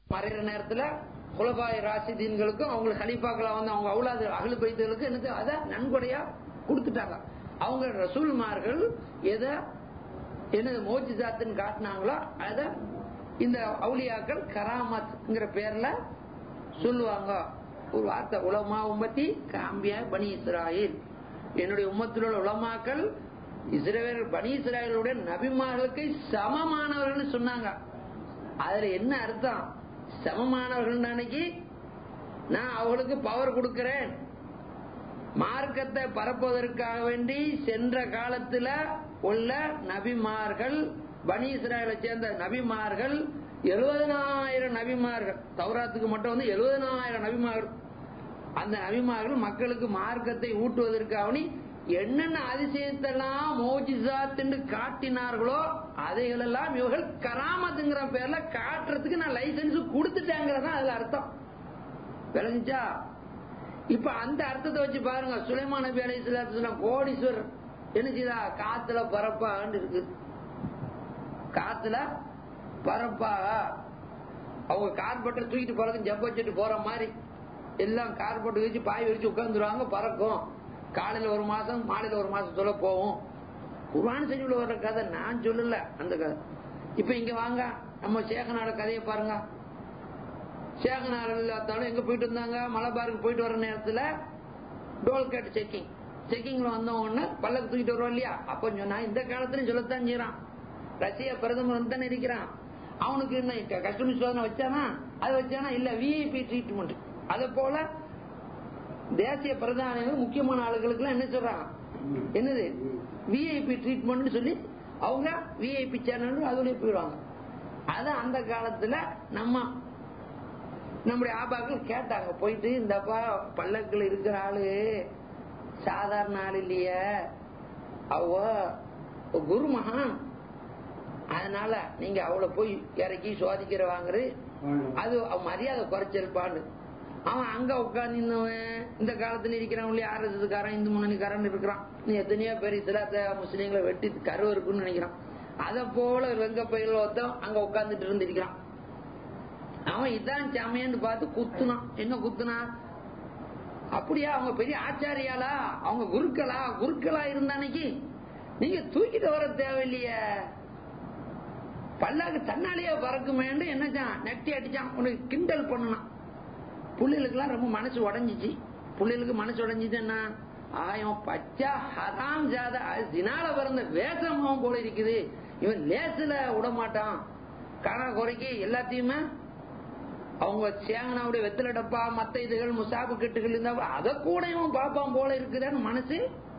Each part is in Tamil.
மறைகிற நேரத்துல குலபாய் ராசிதீன்களுக்கும் அவங்க ஹலீஃபாக்களா வந்து அவங்க அவுலாது அகலு பைத்துகளுக்கு எனக்கு அதை நன்கொடையா கொடுத்துட்டாங்க அவங்க ரசூல்மார்கள் எதை என்னது மோஜிசாத்துன்னு காட்டினாங்களோ அத இந்த அவுலியாக்கள் கராமத்ங்கிற பேர்ல சொல்லுவாங்க ஒரு வார்த்தை உலமா உம்மத்தி காம்பியா பனி இஸ்ராயில் என்னுடைய உம்மத்தில் உள்ள உலமாக்கள் இஸ்ரேல் பனி இஸ்ராயலுடைய நபிமார்களுக்கு சமமானவர்கள் சொன்னாங்க அதுல என்ன அர்த்தம் சமமானவர்கள் அன்னைக்கு நான் அவங்களுக்கு பவர் கொடுக்கிறேன் மார்க்கத்தை பரப்புவதற்காக வேண்டி சென்ற காலத்துல உள்ள நபிமார்கள் பனி இஸ்ராயலை சேர்ந்த நபிமார்கள் எழுபதனாயிரம் நபிமார்கள் தௌராத்துக்கு மட்டும் வந்து எழுபதனாயிரம் நபிமார்கள் அந்த நபிமார்கள் மக்களுக்கு மார்க்கத்தை ஊட்டுவதற்காக வேண்டி என்னென்ன அதிசயத்தெல்லாம் மோஜிசாத்துன்னு காட்டினார்களோ அதைகளெல்லாம் இவர்கள் கராமத்துங்கிற பேர்ல காட்டுறதுக்கு நான் லைசன்ஸ் கொடுத்துட்டேங்கிறதா அதுல அர்த்தம் விளங்குச்சா இப்ப அந்த அர்த்தத்தை வச்சு பாருங்க சுலைமான் நபி அலி இஸ்லாம் கோடீஸ்வரர் என்ன செய்தா காத்துல பரப்பாண்டு இருக்கு காத்துல பரப்பா அவங்க கார்பெட்டை தூக்கிட்டு போறது ஜப்ப வச்சுட்டு போற மாதிரி எல்லாம் கார்பெட் வச்சு பாய் விரிச்சு உட்காந்துருவாங்க பறக்கும் காலையில ஒரு மாசம் மாலையில ஒரு மாசம் சொல்ல போவோம் குர்ஆன் செஞ்சுள்ள வர்ற கதை நான் சொல்லல அந்த கதை இப்ப இங்க வாங்க நம்ம சேகநாட கதையை பாருங்க சேகநாடு இல்லாத்தாலும் எங்க போயிட்டு இருந்தாங்க மலபாருக்கு போயிட்டு வர நேரத்துல டோல்கேட் செக்கிங் செக்கிங்ல வந்த உடனே பல்லக்கு தூக்கிட்டு வருவோம் இல்லையா அப்ப சொன்னா இந்த காலத்துலயும் சொல்லத்தான் செய்யறான் ரஷ்யா பிரதமர் வந்து தானே இருக்கிறான் அவனுக்கு என்ன கஸ்டமர் சோதனை வச்சானா அது வச்சானா இல்ல விஐபி ட்ரீட்மெண்ட் அதே போல தேசிய பிரதானிகள் முக்கியமான ஆளுகளுக்கு என்ன சொல்றாங்க என்னது விஐபி ட்ரீட்மெண்ட் சொல்லி அவங்க விஐபி சேனல் அதுலயே போயிடுவாங்க அதான் அந்த காலத்துல நம்ம நம்முடைய ஆபாக்கள் கேட்டாங்க போயிட்டு இந்தப்பா பல்லக்கில் இருக்கிற ஆளு சாதாரண ஆள் இல்லையே அவ குரு மகான் அதனால நீங்க அவளை போய் இறக்கி சோதிக்கிற வாங்குறது அது அவ மரியாதை குறைச்சிருப்பான்னு அவன் அங்க உட்கார்ந்து இந்த காலத்துல இருக்கிறவங்க இல்லையா ஆர்எஸ்எஸ்காரன் இந்து முன்னணிக்காரன் இருக்கிறான் நீ எத்தனையோ பேர் இஸ்லாத்த முஸ்லீம்களை வெட்டி கருவு இருக்குன்னு நினைக்கிறான் அத போல ஒரு வெங்க பயில ஒருத்தன் அங்க உட்கார்ந்துட்டு இருந்திருக்கிறான் அவன் இதான் சாமியான்னு பார்த்து குத்துனான் என்ன குத்துனா அப்படியா அவங்க பெரிய ஆச்சாரியாலா அவங்க குருக்களா குருக்களா இருந்த அன்னைக்கு நீங்க தூக்கிட்டு வர தேவையில்லையே பல்லாக்கு தன்னாலேயே பறக்குமேன்னு என்னச்சான் நெட்டி அடிச்சான் உனக்கு கிண்டல் பண்ணனான் புள்ளைகளுக்கெல்லாம் ரொம்ப மனசு உடஞ்சிச்சு புள்ளைகளுக்கு மனசு உடஞ்சிது என்ன ஆயம் பச்சா ஹராம் ஜாத தினால பிறந்த வேஷமாவும் போல இருக்குது இவன் லேசுல விட மாட்டான் கண குறைக்கு எல்லாத்தையுமே அவங்க சேங்கனாவுடைய வெத்தலை டப்பா மத்த இதுகள் முசாபு கட்டுகள் இருந்தா அத கூட இவன் பாப்பான் போல இருக்குதான்னு மனசு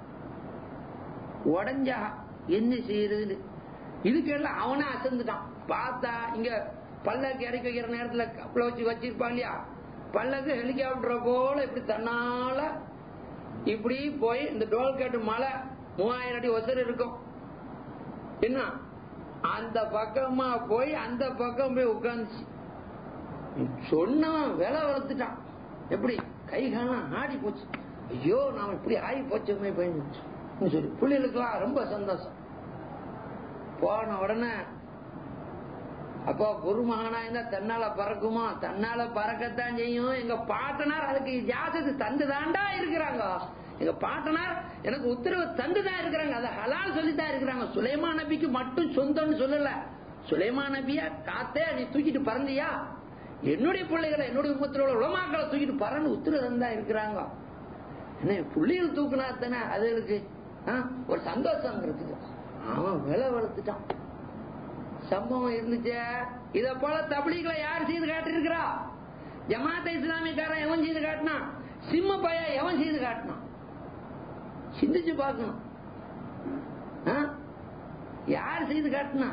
உடஞ்சா என்ன செய்யறது இதுக்கெல்லாம் அவனே அசந்துட்டான் பார்த்தா இங்க பல்லக்கு இறக்கி வைக்கிற நேரத்துல கப்பல வச்சு வச்சிருப்பான் இல்லையா பல்லக்கு ஹெலிகாப்டரை போல இப்படி தன்னால இப்படி போய் இந்த டோல்கேட்டு மலை மூவாயிரம் அடி ஒசர் இருக்கும் என்ன அந்த பக்கமா போய் அந்த பக்கம் போய் உட்காந்துச்சு சொன்னவன் விலை வளர்த்துட்டான் எப்படி கை காண ஆடி போச்சு ஐயோ நாம இப்படி ஆகி போச்சுமே பயந்து சொல்லி பிள்ளைகளுக்கெல்லாம் ரொம்ப சந்தோஷம் போன உடனே அப்போ குருமகனா இருந்தா தன்னால பறக்குமா தன்னால பறக்கத்தான் செய்யும் எங்க பாட்டனார் அதுக்கு ஜாதத்து தந்துதாண்டா இருக்கிறாங்க எங்க பாட்டனார் எனக்கு உத்தரவு தந்துதான் இருக்கிறாங்க அதை ஹலால் சொல்லித்தான் இருக்கிறாங்க சுலைமா நபிக்கு மட்டும் சொந்தம்னு சொல்லல சுலைமா நபியா காத்தே நீ தூக்கிட்டு பறந்தியா என்னுடைய பிள்ளைகளை என்னுடைய உமத்தில் உள்ள உலமாக்களை தூக்கிட்டு பறந்து உத்தரவு தந்தா இருக்கிறாங்க என்ன பிள்ளைகள் தூக்குனா தானே அதுகளுக்கு ஒரு சந்தோஷங்கிறதுக்கு அவன் விலை வளர்த்துட்டான் சம்பவம் இருந்துச்சு இத போல தபிலிகளை யார் செய்து காட்டிருக்கிறா ஜமாத்த இஸ்லாமியக்காரன் எவன் செய்து காட்டினான் சிம்ம பய எவன் செய்து காட்டினான் சிந்திச்சு பார்க்கணும் யார் செய்து காட்டினா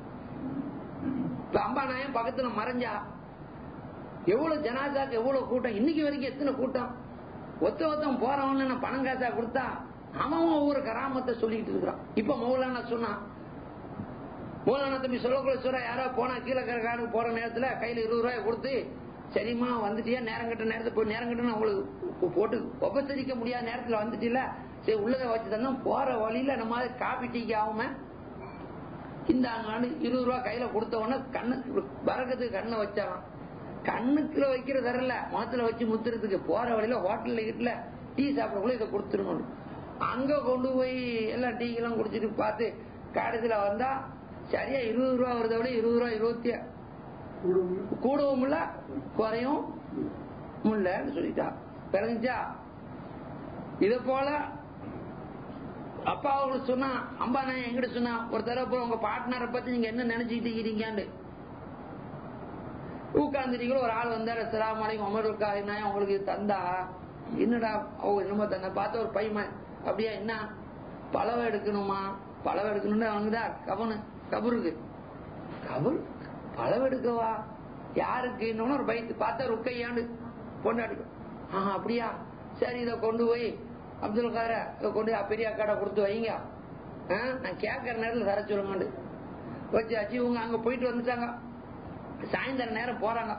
அம்பா நாயம் பக்கத்துல மறைஞ்சா எவ்வளவு ஜனாதாக்கு எவ்வளவு கூட்டம் இன்னைக்கு வரைக்கும் எத்தனை கூட்டம் ஒத்த ஒத்தம் போறவன்னு பணம் காசா கொடுத்தா அவன் ஒவ்வொரு கராமத்தை சொல்லிட்டு இருக்கிறான் இப்ப மௌலானா சொன்னான் மௌலானா தம்பி சொல்லக்குள்ள சொல்ற யாரோ போனா கீழே காடுக்கு போற நேரத்துல கையில இருபது ரூபாய் கொடுத்து சரிம்மா வந்துட்டியா நேரம் கட்ட நேரத்துல போய் நேரம் கட்டணும் உங்களுக்கு போட்டு உபசரிக்க முடியாத நேரத்துல வந்துட்டில சரி உள்ளத வச்சு தந்தோம் போற வழியில நம்ம காப்பி டீக்கு ஆகுமே இந்த ஆண்டு இருபது ரூபாய் கையில கொடுத்த உடனே கண்ணு வரக்கத்துக்கு கண்ணை வச்சாராம் கண்ணுக்குள்ள வைக்கிற தரல முகத்துல வச்சு முத்துறதுக்கு போற வழியில ஹோட்டல்ல கிட்டல டீ சாப்பிடக்குள்ள இதை கொடுத்துருணும் அங்க கொண்டு போய் எல்லாம் டீ எல்லாம் குடிச்சிட்டு பார்த்து கடைசியில வந்தா சரியா இருபது ரூபா வருதை விட இருபது ரூபா இருபத்தி கூடவும் இல்ல குறையும் முல்லன்னு சொல்லிட்டா பிறந்துச்சா இத போல அப்பா அவங்களுக்கு சொன்னா அம்பா நான் எங்கிட்ட சொன்னா ஒரு தடவை போய் உங்க பார்ட்னரை பத்தி நீங்க என்ன நினைச்சுக்கிட்டு இருக்கிறீங்கன்னு உட்கார்ந்துட்டீங்களோ ஒரு ஆள் வந்தாரு சலாம் அலைக்கும் அமருக்கா என்ன உங்களுக்கு இது தந்தா என்னடா ஓ என்னமோ தந்த பார்த்த ஒரு பையன் அப்படியா என்ன பழவை எடுக்கணுமா பழவை எடுக்கணும்னு அவனுக்குதான் கவனு கபருக்கு கபர் பழவை எடுக்கவா யாருக்கு இன்னொன்னு ஒரு பைத்து பார்த்தா ருக்கையாண்டு பொண்டாடி ஆஹ் அப்படியா சரி இதை கொண்டு போய் அப்துல் கார இதை கொண்டு போய் பெரிய அக்காட கொடுத்து வைங்க ஆ, நான் கேட்கற நேரத்தில் தர சொல்லுங்க வச்சாச்சு இவங்க அங்க போயிட்டு வந்துட்டாங்க சாயந்தர நேரம் போறாங்க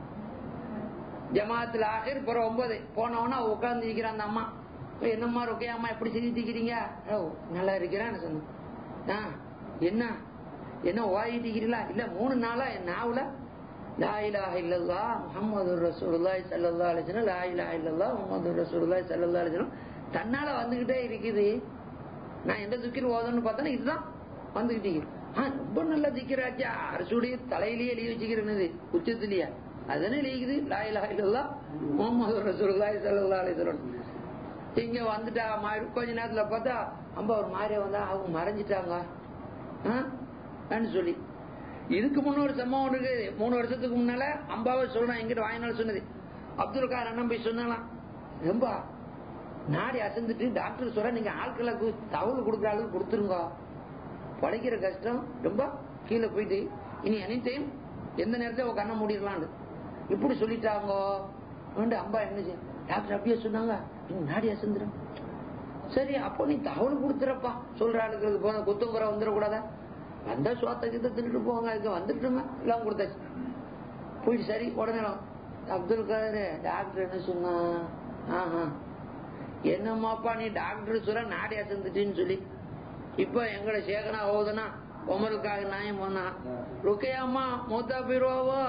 ஜமாத்துல ஆகிர் பிற ஒன்பது போனவொன்னா உட்கார்ந்து இருக்கிற அந்த அம்மா "ஏய், என்னம்மா ருக்கையா அம்மா எப்படி சிரித்திக்கிறீங்க "ஓ, நல்லா இருக்கிறேன்னு சொன்னேன் "ஆ, என்ன என்ன ஓடிட்டு இருக்கிறீங்களா இல்ல மூணு நாளா என் நாவுல லா இலாஹ இல்லல்லா முஹம்மது ரசூலுல்லாஹி ஸல்லல்லாஹு அலைஹி வஸல்லம் லா இலாஹ இல்லல்லா முஹம்மது ரசூலுல்லாஹி ஸல்லல்லாஹு அலைஹி வஸல்லம் தன்னால வந்துகிட்டே இருக்குது நான் எந்த திக்கிர் ஓதணும்னு பார்த்தா இதுதான் வந்துகிட்டு இருக்கு. ஆ, ரொம்ப நல்ல திக்கிறாச்சா அரசுடைய தலையிலேயே எழுதி வச்சுக்கிறேன்னு உச்சத்திலேயே அதுதானே எழுதிக்குது லா இலாஹ இல்லல்லா முஹம்மது ரசூலுல்லாஹி ஸல்லல்லாஹு அலைஹி வஸல்லம் இங்க வந்துட்டா மாதிரி கொஞ்ச நேரத்துல பார்த்தா அம்பா ஒரு மாதிரி வந்தா அவங்க மறைஞ்சிட்டாங்க ஆ? ன்னு சொல்லி இதுக்கு முன்ன ஒரு சம்பவம் ஒண்ணு இருக்கு மூணு வருஷத்துக்கு முன்னால அம்பாவை சொல்றான் எங்கிட்ட வாங்கினால சொன்னது அப்துல் கார் அண்ணன் போய் சொன்னாலாம் ரொம்ப நாடி அசந்துட்டு டாக்டர் சொல்ற நீங்க ஆட்களுக்கு தகவல் கொடுக்குற அளவுக்கு கொடுத்துருங்க படைக்கிற கஷ்டம் ரொம்ப கீழே போயிட்டு இனி எனி டைம் எந்த நேரத்துல உங்க கண்ணை மூடிடலான்னு இப்படி சொல்லிட்டாங்க வந்து அம்பா என்ன செய்ய டாக்டர் அப்படியே சொன்னாங்க நீங்க நாடி அசந்துரும் சரி அப்போ நீ தகவல் கொடுத்துறப்பா சொல்ற ஆளுக்கு போன குத்தங்குறை வந்துடக்கூடாதா வந்தா சோத்த கிட்ட தின்னுட்டு போவாங்க அதுக்கு வந்துட்டுமே எல்லாம் கொடுத்தாச்சு போயிட்டு சரி உடனே அப்துல் கதர் டாக்டர் என்ன சொன்னா ஆஹா என்னம்மாப்பா நீ டாக்டர் சொல்ல நாடி அசந்துட்டுன்னு சொல்லி இப்ப எங்கட சேகனா ஓதுனா உமருக்காக நாயம் போனா ருக்கையாம்மா மூத்தா போயிருவாவோ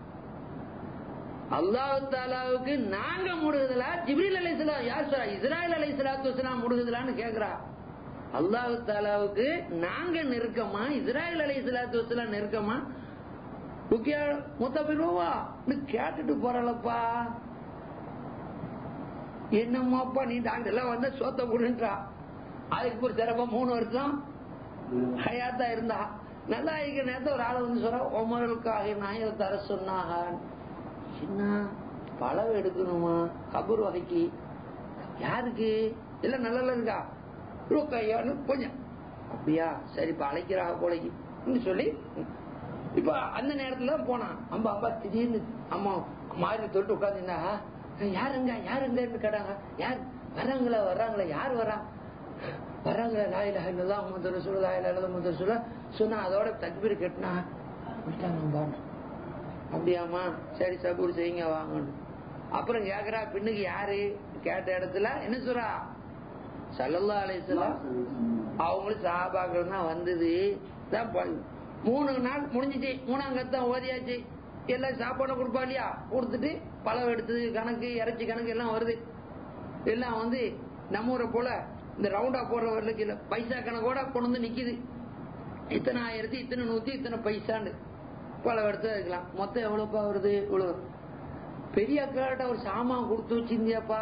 அல்லாஹு தாலாவுக்கு நாங்க முடுகுதலா ஜிப்ரீல் அலைஹிஸ்ஸலாம் யார் சொல்றா இஸ்ராயல் அலைஹிஸ்ஸலாத்து வஸலாம் முடுகுதலான்னு கேக்குறா அல்லாஹு தாலாவுக்கு நாங்க நெருக்கமா இஸ்ராயல் அலைஹிஸ்ஸலாத்து வஸலாம் நெருக்கமா ருக்கியா மூத்தா போயிருவாவா கேட்டுட்டு போறலப்பா என்னம்மாப்பா நீ டாக்டர் எல்லாம் வந்து சோத்த கொடுன்றா அதுக்கு ஒரு சிறப்பா மூணு வருஷம் ஹயாத்தா இருந்தா நல்லா இருக்கிற நேரத்தில் ஒரு ஆளை வந்து சொல்ற உமருக்காக நாயர் தர சொன்னாக என்ன பழம் எடுக்கணுமா கபூர் வகைக்கு யாருக்கு இல்ல நல்லா இருக்கா கையான்னு கொஞ்சம் அப்படியா சரி இப்ப அழைக்கிறா போலைக்கு சொல்லி இப்ப அந்த நேரத்துல போனான் அம்பா அம்பா திடீர்னு அம்மா மாறி தொட்டு உட்காந்துருந்தா யாருங்க யாருங்கன்னு கேட்டாங்க யார் வர்றாங்களா வர்றாங்களா யார் வரா வர்றாங்களா லாயில இல்லதான் முந்தர சொல்ல லாயில இல்லதான் முந்தர சொல்ல சொன்னா அதோட தக்பீர் கட்டினா விட்டாங்க அப்படியாமா சரி சபூர் செய்யுங்க வாங்கன்னு அப்புறம் கேக்குறா பின்னுக்கு யாரு கேட்ட இடத்துல என்ன சொல்றா சல்லல்லா அலிஸ்லாம் அவங்களும் சாபாக்கள் தான் வந்தது தான் ப- மூணு நாள் முடிஞ்சிச்சு மூணாம் கத்தம் ஓதியாச்சு எல்லாம் சாப்பாடு கொடுப்பா இல்லையா கொடுத்துட்டு பழம் எடுத்தது கணக்கு இறைச்சி கணக்கு எல்லாம் வருது எல்லாம் வந்து நம்ம ஊரை போல இந்த ரவுண்டா போடுற வரலுக்கு இல்ல பைசா கணக்கோட கொண்டு வந்து நிக்குது இத்தனை ஆயிரத்தி இத்தனை நூத்தி இத்தனை பைசாண்டு பல எடுத்து வைக்கலாம் மொத்தம் எவ்வளவுப்பா வருது இவ்வளவு பெரிய அக்காட்ட ஒரு சாமான் கொடுத்து வச்சிருந்தியாப்பா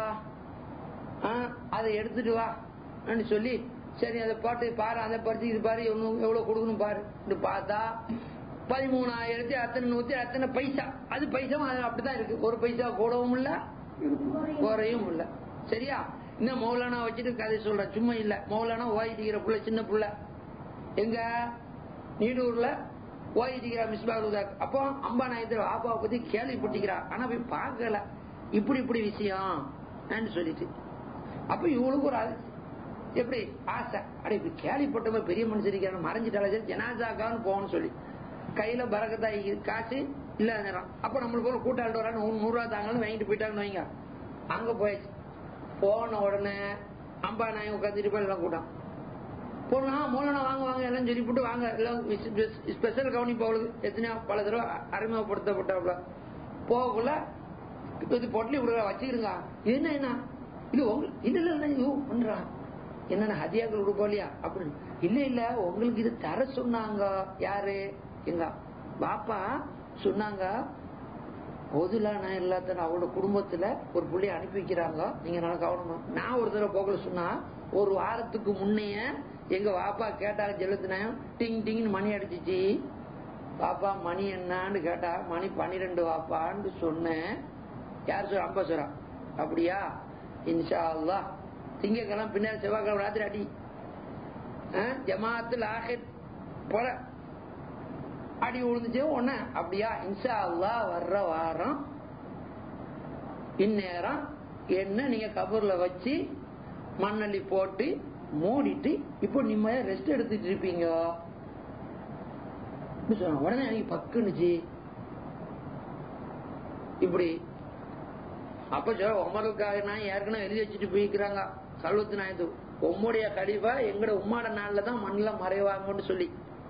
ஆ, அதை எடுத்துட்டு வா ன்னு சொல்லி சரி அதை பாட்டு பாரு அதை படிச்சு இது பாரு இன்னும் எவ்வளவு கொடுக்கணும் பாரு இப்படி பார்த்தா பதிமூணாயிரத்தி அத்தனை நூத்தி அத்தனை பைசா அது பைசா அது அப்படிதான் இருக்கு ஒரு பைசா கூடவும் இல்ல குறையும் இல்ல சரியா இன்னும் மௌலானா வச்சுட்டு கதை சொல்றேன் சும்மா இல்ல மௌலானா ஓய்டிக்கிற புள்ள சின்ன புள்ள எங்க நீடூர்ல ஓய்டிக்கிறா மிஸ்பாகுதா அப்போ அம்பா நாயத்தில் ஆப்பாவை பத்தி கேள்விப்பட்டிக்கிறா ஆனா போய் பார்க்கல இப்படி இப்படி விஷயம் ன்னு சொல்லிட்டு அப்ப இவளுக்கு ஒரு ஆசை. எப்படி ஆசை அட இப்படி கேள்விப்பட்டவங்க பெரிய மனுஷன் இருக்காரு மறைஞ்சிட்டாலே சரி ஜனாசாக்கான்னு போகணும்னு சொல்லி கையில பறக்கத்தா இருக்குது. காசு இல்ல நேரம் அப்ப நம்மளுக்கு ஒரு கூட்டாளிட்டு வரான்னு நூறு நூறு ரூபா தாங்கன்னு வாங்கிட்டு போயிட்டாங்கன்னு வைங்க அங்க போயாச்சு போன உடனே அம்பா நாய் உட்காந்துட்டு போய் எல்லாம் கூட்டம் போனா மூலனா வாங்க வாங்க எல்லாம் சொல்லி போட்டு வாங்க எல்லாம் ஸ்பெஷல் கவனிப்பு அவளுக்கு எத்தனையோ பல தடவை அறிமுகப்படுத்தப்பட்டாப்ல போகக்குள்ள இது பொட்டலி கொடுக்குற வச்சுக்கிறங்க என்ன என்ன இல்ல உங்களுக்கு இல்ல இல்ல இல்ல ஐயோ பண்றான் என்னென்ன ஹதியாக்கள் கொடுப்போம் இல்லையா அப்படின்னு இல்ல இல்ல உங்களுக்கு இது தர சொன்னாங்க யாரு எங்க பாப்பா சொன்னாங்க பொதுல நான் எல்லாத்தையும் அவரோட குடும்பத்துல ஒரு புள்ளைய அனுப்பி வைக்கிறாங்க நீங்க நல்லா கவனமா நான் ஒரு தடவை போகல சொன்னா ஒரு வாரத்துக்கு முன்னைய எங்க பாப்பா கேட்டாங்க ஜெலுத்தினாயம் டிங் டிங்னு மணி அடிச்சிச்சு பாப்பா மணி என்னான்னு கேட்டா மணி பன்னிரெண்டு வாப்பான்னு சொன்னேன் யார் சொல்ற அம்பா சொல்றா அப்படியா இன்ஷா அல்லா திங்கக்கிழமை பின்னாடி செவ்வாய்க்கிழமை ராத்திரி அடி ஜமாத்தில் ஆஹிர் போல அடி விழுந்துச்சு ஒண்ணு அப்படியா இன்ஷா அல்லா வர்ற வாரம் இந்நேரம் என்ன நீங்க கபூர்ல வச்சு மண்ணள்ளி போட்டு மூடிட்டு இப்போ நிம்மதியா ரெஸ்ட் எடுத்துட்டு இருப்பீங்க சொன்ன உடனே எனக்கு பக்குனுச்சு இப்படி அப்ப சொல்ல உமருக்காக நான் ஏற்கனவே எழுதி வச்சுட்டு போய்க்கிறாங்க கல்வத்து நாயத்து உம்முடைய கழிவா எங்கட உம்மாட நாள்ல தான் மண்ணில் மறைவாங்கன்னு சொல்லி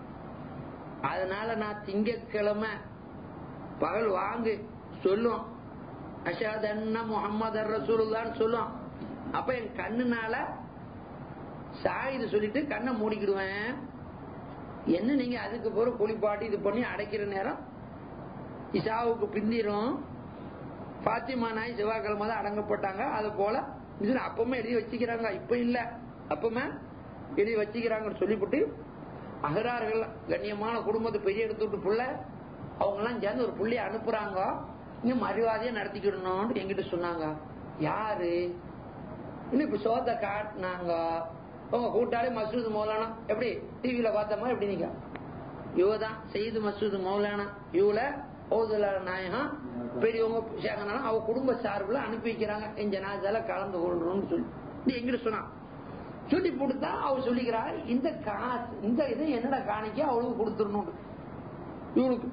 அதனால நான் திங்கக்கிழமை பகல் வாங்கு சொல்லும் அஷாதன்ன முகமது ரசூலுல்லான்னு சொல்லும் அப்ப என் கண்ணுனால சாயுது சொல்லிட்டு கண்ணை மூடிக்கிடுவேன் என்ன நீங்க அதுக்கு பிறகு குளிப்பாட்டி இது பண்ணி அடைக்கிற நேரம் இசாவுக்கு பிந்திரும் பாத்திமா நாய் செவ்வாய்க்கிழமை தான் அடங்கப்பட்டாங்க அது போல இதுல அப்பவுமே எழுதி வச்சுக்கிறாங்க இப்ப இல்ல அப்பவுமே எழுதி வச்சுக்கிறாங்கன்னு சொல்லிவிட்டு அகரார்கள் கண்ணியமான குடும்பத்தை பெரிய எடுத்துட்டு புள்ள அவங்க எல்லாம் சேர்ந்து ஒரு புள்ளைய அனுப்புறாங்க இங்க மரியாதையா நடத்திக்கிடணும்னு என்கிட்ட சொன்னாங்க யாரு இன்னும் இப்ப சோத்த காட்டினாங்க உங்க கூட்டாளி மசூத் மௌலானா எப்படி டிவியில பார்த்த மாதிரி எப்படி நீங்க இவதான் செய்து மசூத் மௌலானா இவள ஓதுல நாயகம் பெரியவங்க சேகனாலும் அவ குடும்ப சார்பில் அனுப்பி வைக்கிறாங்க என் ஜனாதால கலந்து கொள்ளணும்னு சொல்லி நீ எங்கிட்ட சொன்னான் சொல்லி கொடுத்தா அவ சொல்லிக்கிறா இந்த காசு இந்த இது என்னடா காணிக்க அவளுக்கு கொடுத்துடணும் இவளுக்கு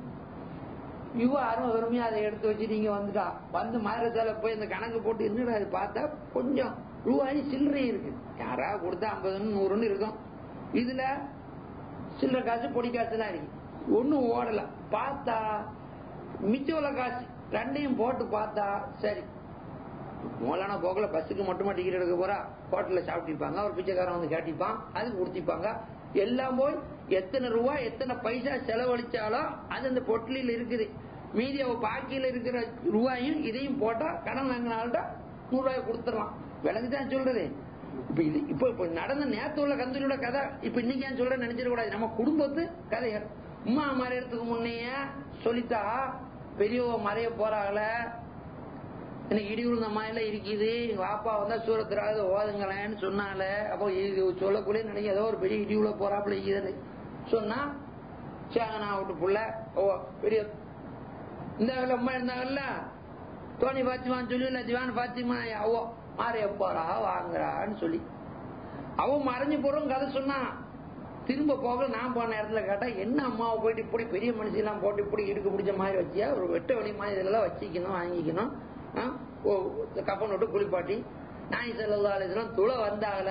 இவ அருமை வெறுமையா அதை எடுத்து வச்சு நீங்க வந்துட்டா வந்து மாரசால போய் இந்த கணக்கு போட்டு என்னடா அது பார்த்தா கொஞ்சம் ரூபாய் சில்லறை இருக்கு யாராவது கொடுத்தா ஐம்பதுன்னு நூறுன்னு இருக்கும் இதுல சில்லற காசு பொடி காசு தான் இருக்கு ஒன்னும் ஓடல பார்த்தா மிச்சம் உள்ள காசு ரெண்டையும் போட்டு பார்த்தா சரி மோலான போகல பஸ்ஸுக்கு மட்டுமா டிக்கெட் எடுக்க போறா ஹோட்டல்ல சாப்பிட்டிருப்பாங்க ஒரு பிச்சைக்காரன் வந்து கேட்டிப்பான் அதுக்கு கொடுத்திருப்பாங்க எல்லாம் போய் எத்தனை ரூபாய் எத்தனை பைசா செலவழிச்சாலும் அது அந்த பொட்டலில் இருக்குது மீதி அவ பாக்கியில இருக்கிற ரூபாயும் இதையும் போட்டா கடன் வாங்கினால்டா நூறு ரூபாய் கொடுத்துடலாம் விளங்குதான் சொல்றது இப்ப இது இப்ப இப்ப நடந்த நேத்து உள்ள கந்தூரியோட கதை இப்ப இன்னைக்கு ஏன் சொல்ற நினைச்சிட கூடாது நம்ம குடும்பத்து கதைகள் உமா மறையறதுக்கு முன்னையே சொல்லித்தா பெரியவ மறைய போறாங்கள எனக்கு இடி விழுந்த மாதிரில இருக்குது வாப்பா வந்தா சூரத்திராவது ஓதுங்களேன்னு சொன்னால அப்போ இது சொல்லக்கூடிய நினைக்க ஏதோ ஒரு பெரிய இடி விழ போறாப்புல இருக்குதுன்னு சொன்னா சேங்கனா விட்டு புள்ள ஓ பெரிய இந்த அம்மா இருந்தாங்கல்ல தோனி பாத்திமான்னு சொல்லி இல்ல திவான் பாத்திமா அவோ மாறைய போறா வாங்குறான்னு சொல்லி அவன் மறைஞ்சு போறோம் கதை சொன்னா திரும்ப போக நான் போன இடத்துல கேட்டா என்ன அம்மாவை போயிட்டு இப்படி பெரிய மனுஷெல்லாம் போட்டு இப்படி இடுக்கு பிடிச்ச மாதிரி வச்சியா ஒரு வெட்ட வழி மாதிரி இதெல்லாம் வச்சிக்கணும் வாங்கிக்கணும் கப்பன் விட்டு குளிப்பாட்டி நாய் செல்லாம் துளை வந்தாகல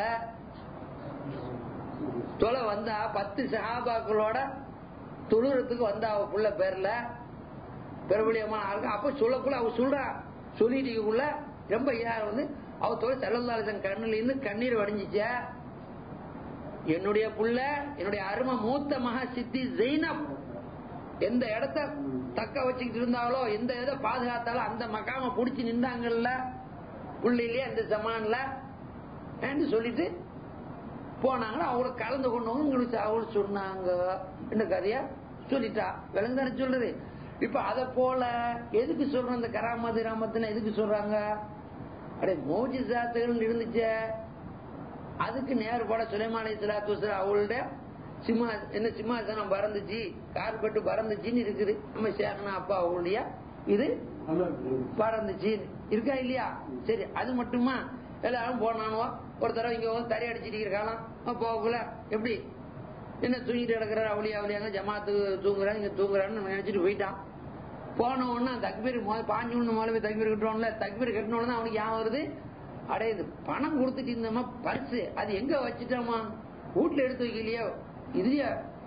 துளை வந்தா பத்து சஹாபாக்களோட துளுறதுக்கு வந்தா அவ புள்ள பேர்ல பெருவழியமான ஆளுக்கு அப்ப சொல்லக்குள்ள அவ சொல்றா சொல்லிட்டு ரொம்ப யார் வந்து அவ தொழில் செல்லல்லாதன் கண்ணுல இருந்து கண்ணீர் வடிஞ்சிச்சா என்னுடைய புள்ள என்னுடைய அருமை மூத்த மகா சித்தி ஜெயினப் எந்த இடத்த தக்க வச்சுக்கிட்டு இருந்தாலோ எந்த இதை பாதுகாத்தாலோ அந்த மக்காம புடிச்சு நின்றாங்கல்ல புள்ளையிலேயே அந்த ஜமான்ல சொல்லிட்டு போனாங்க அவங்களுக்கு கலந்து கொண்டவங்க உங்களுக்கு அவள் சொன்னாங்க இந்த கதைய சொல்லிட்டா விளங்குதானே சொல்றது இப்ப அத போல எதுக்கு சொல்றோம் இந்த கராமது ராமத்தின எதுக்கு சொல்றாங்க அடே மோஜி சாத்துகள் இருந்துச்சே அதுக்கு நேர்பட சுலைமான் இஸ்லாத்து அவளுடைய சிம்மா என்ன சிம்மாசனம் பறந்துச்சு கார்பெட்டு பறந்துச்சுன்னு இருக்குது நம்ம சேகனா அப்பா அவளுடைய இது பறந்துச்சு இருக்கா இல்லையா சரி அது மட்டுமா எல்லாரும் போனானுவா ஒரு தடவை இங்க வந்து தறி அடிச்சிட்டு இருக்காளாம் போகல எப்படி என்ன தூங்கிட்டு கிடக்குறாரு அவளியா அவளியாங்க ஜமாத்து தூங்குறான் இங்க தூங்குறான்னு நினைச்சிட்டு போயிட்டான் போன உடனே தக்பீர் பாஞ்சு ஒண்ணு மேலே தக்பீர் கட்டுறோம்ல தக்பீர் கட்டின உடனே அவனுக்கு ஞாபகம் வருது அடையுது பணம் கொடுத்துட்டு இருந்தோமா பர்ஸ் அது எங்க வச்சுட்டோமா வீட்டுல எடுத்து வைக்கலையோ இதுலயா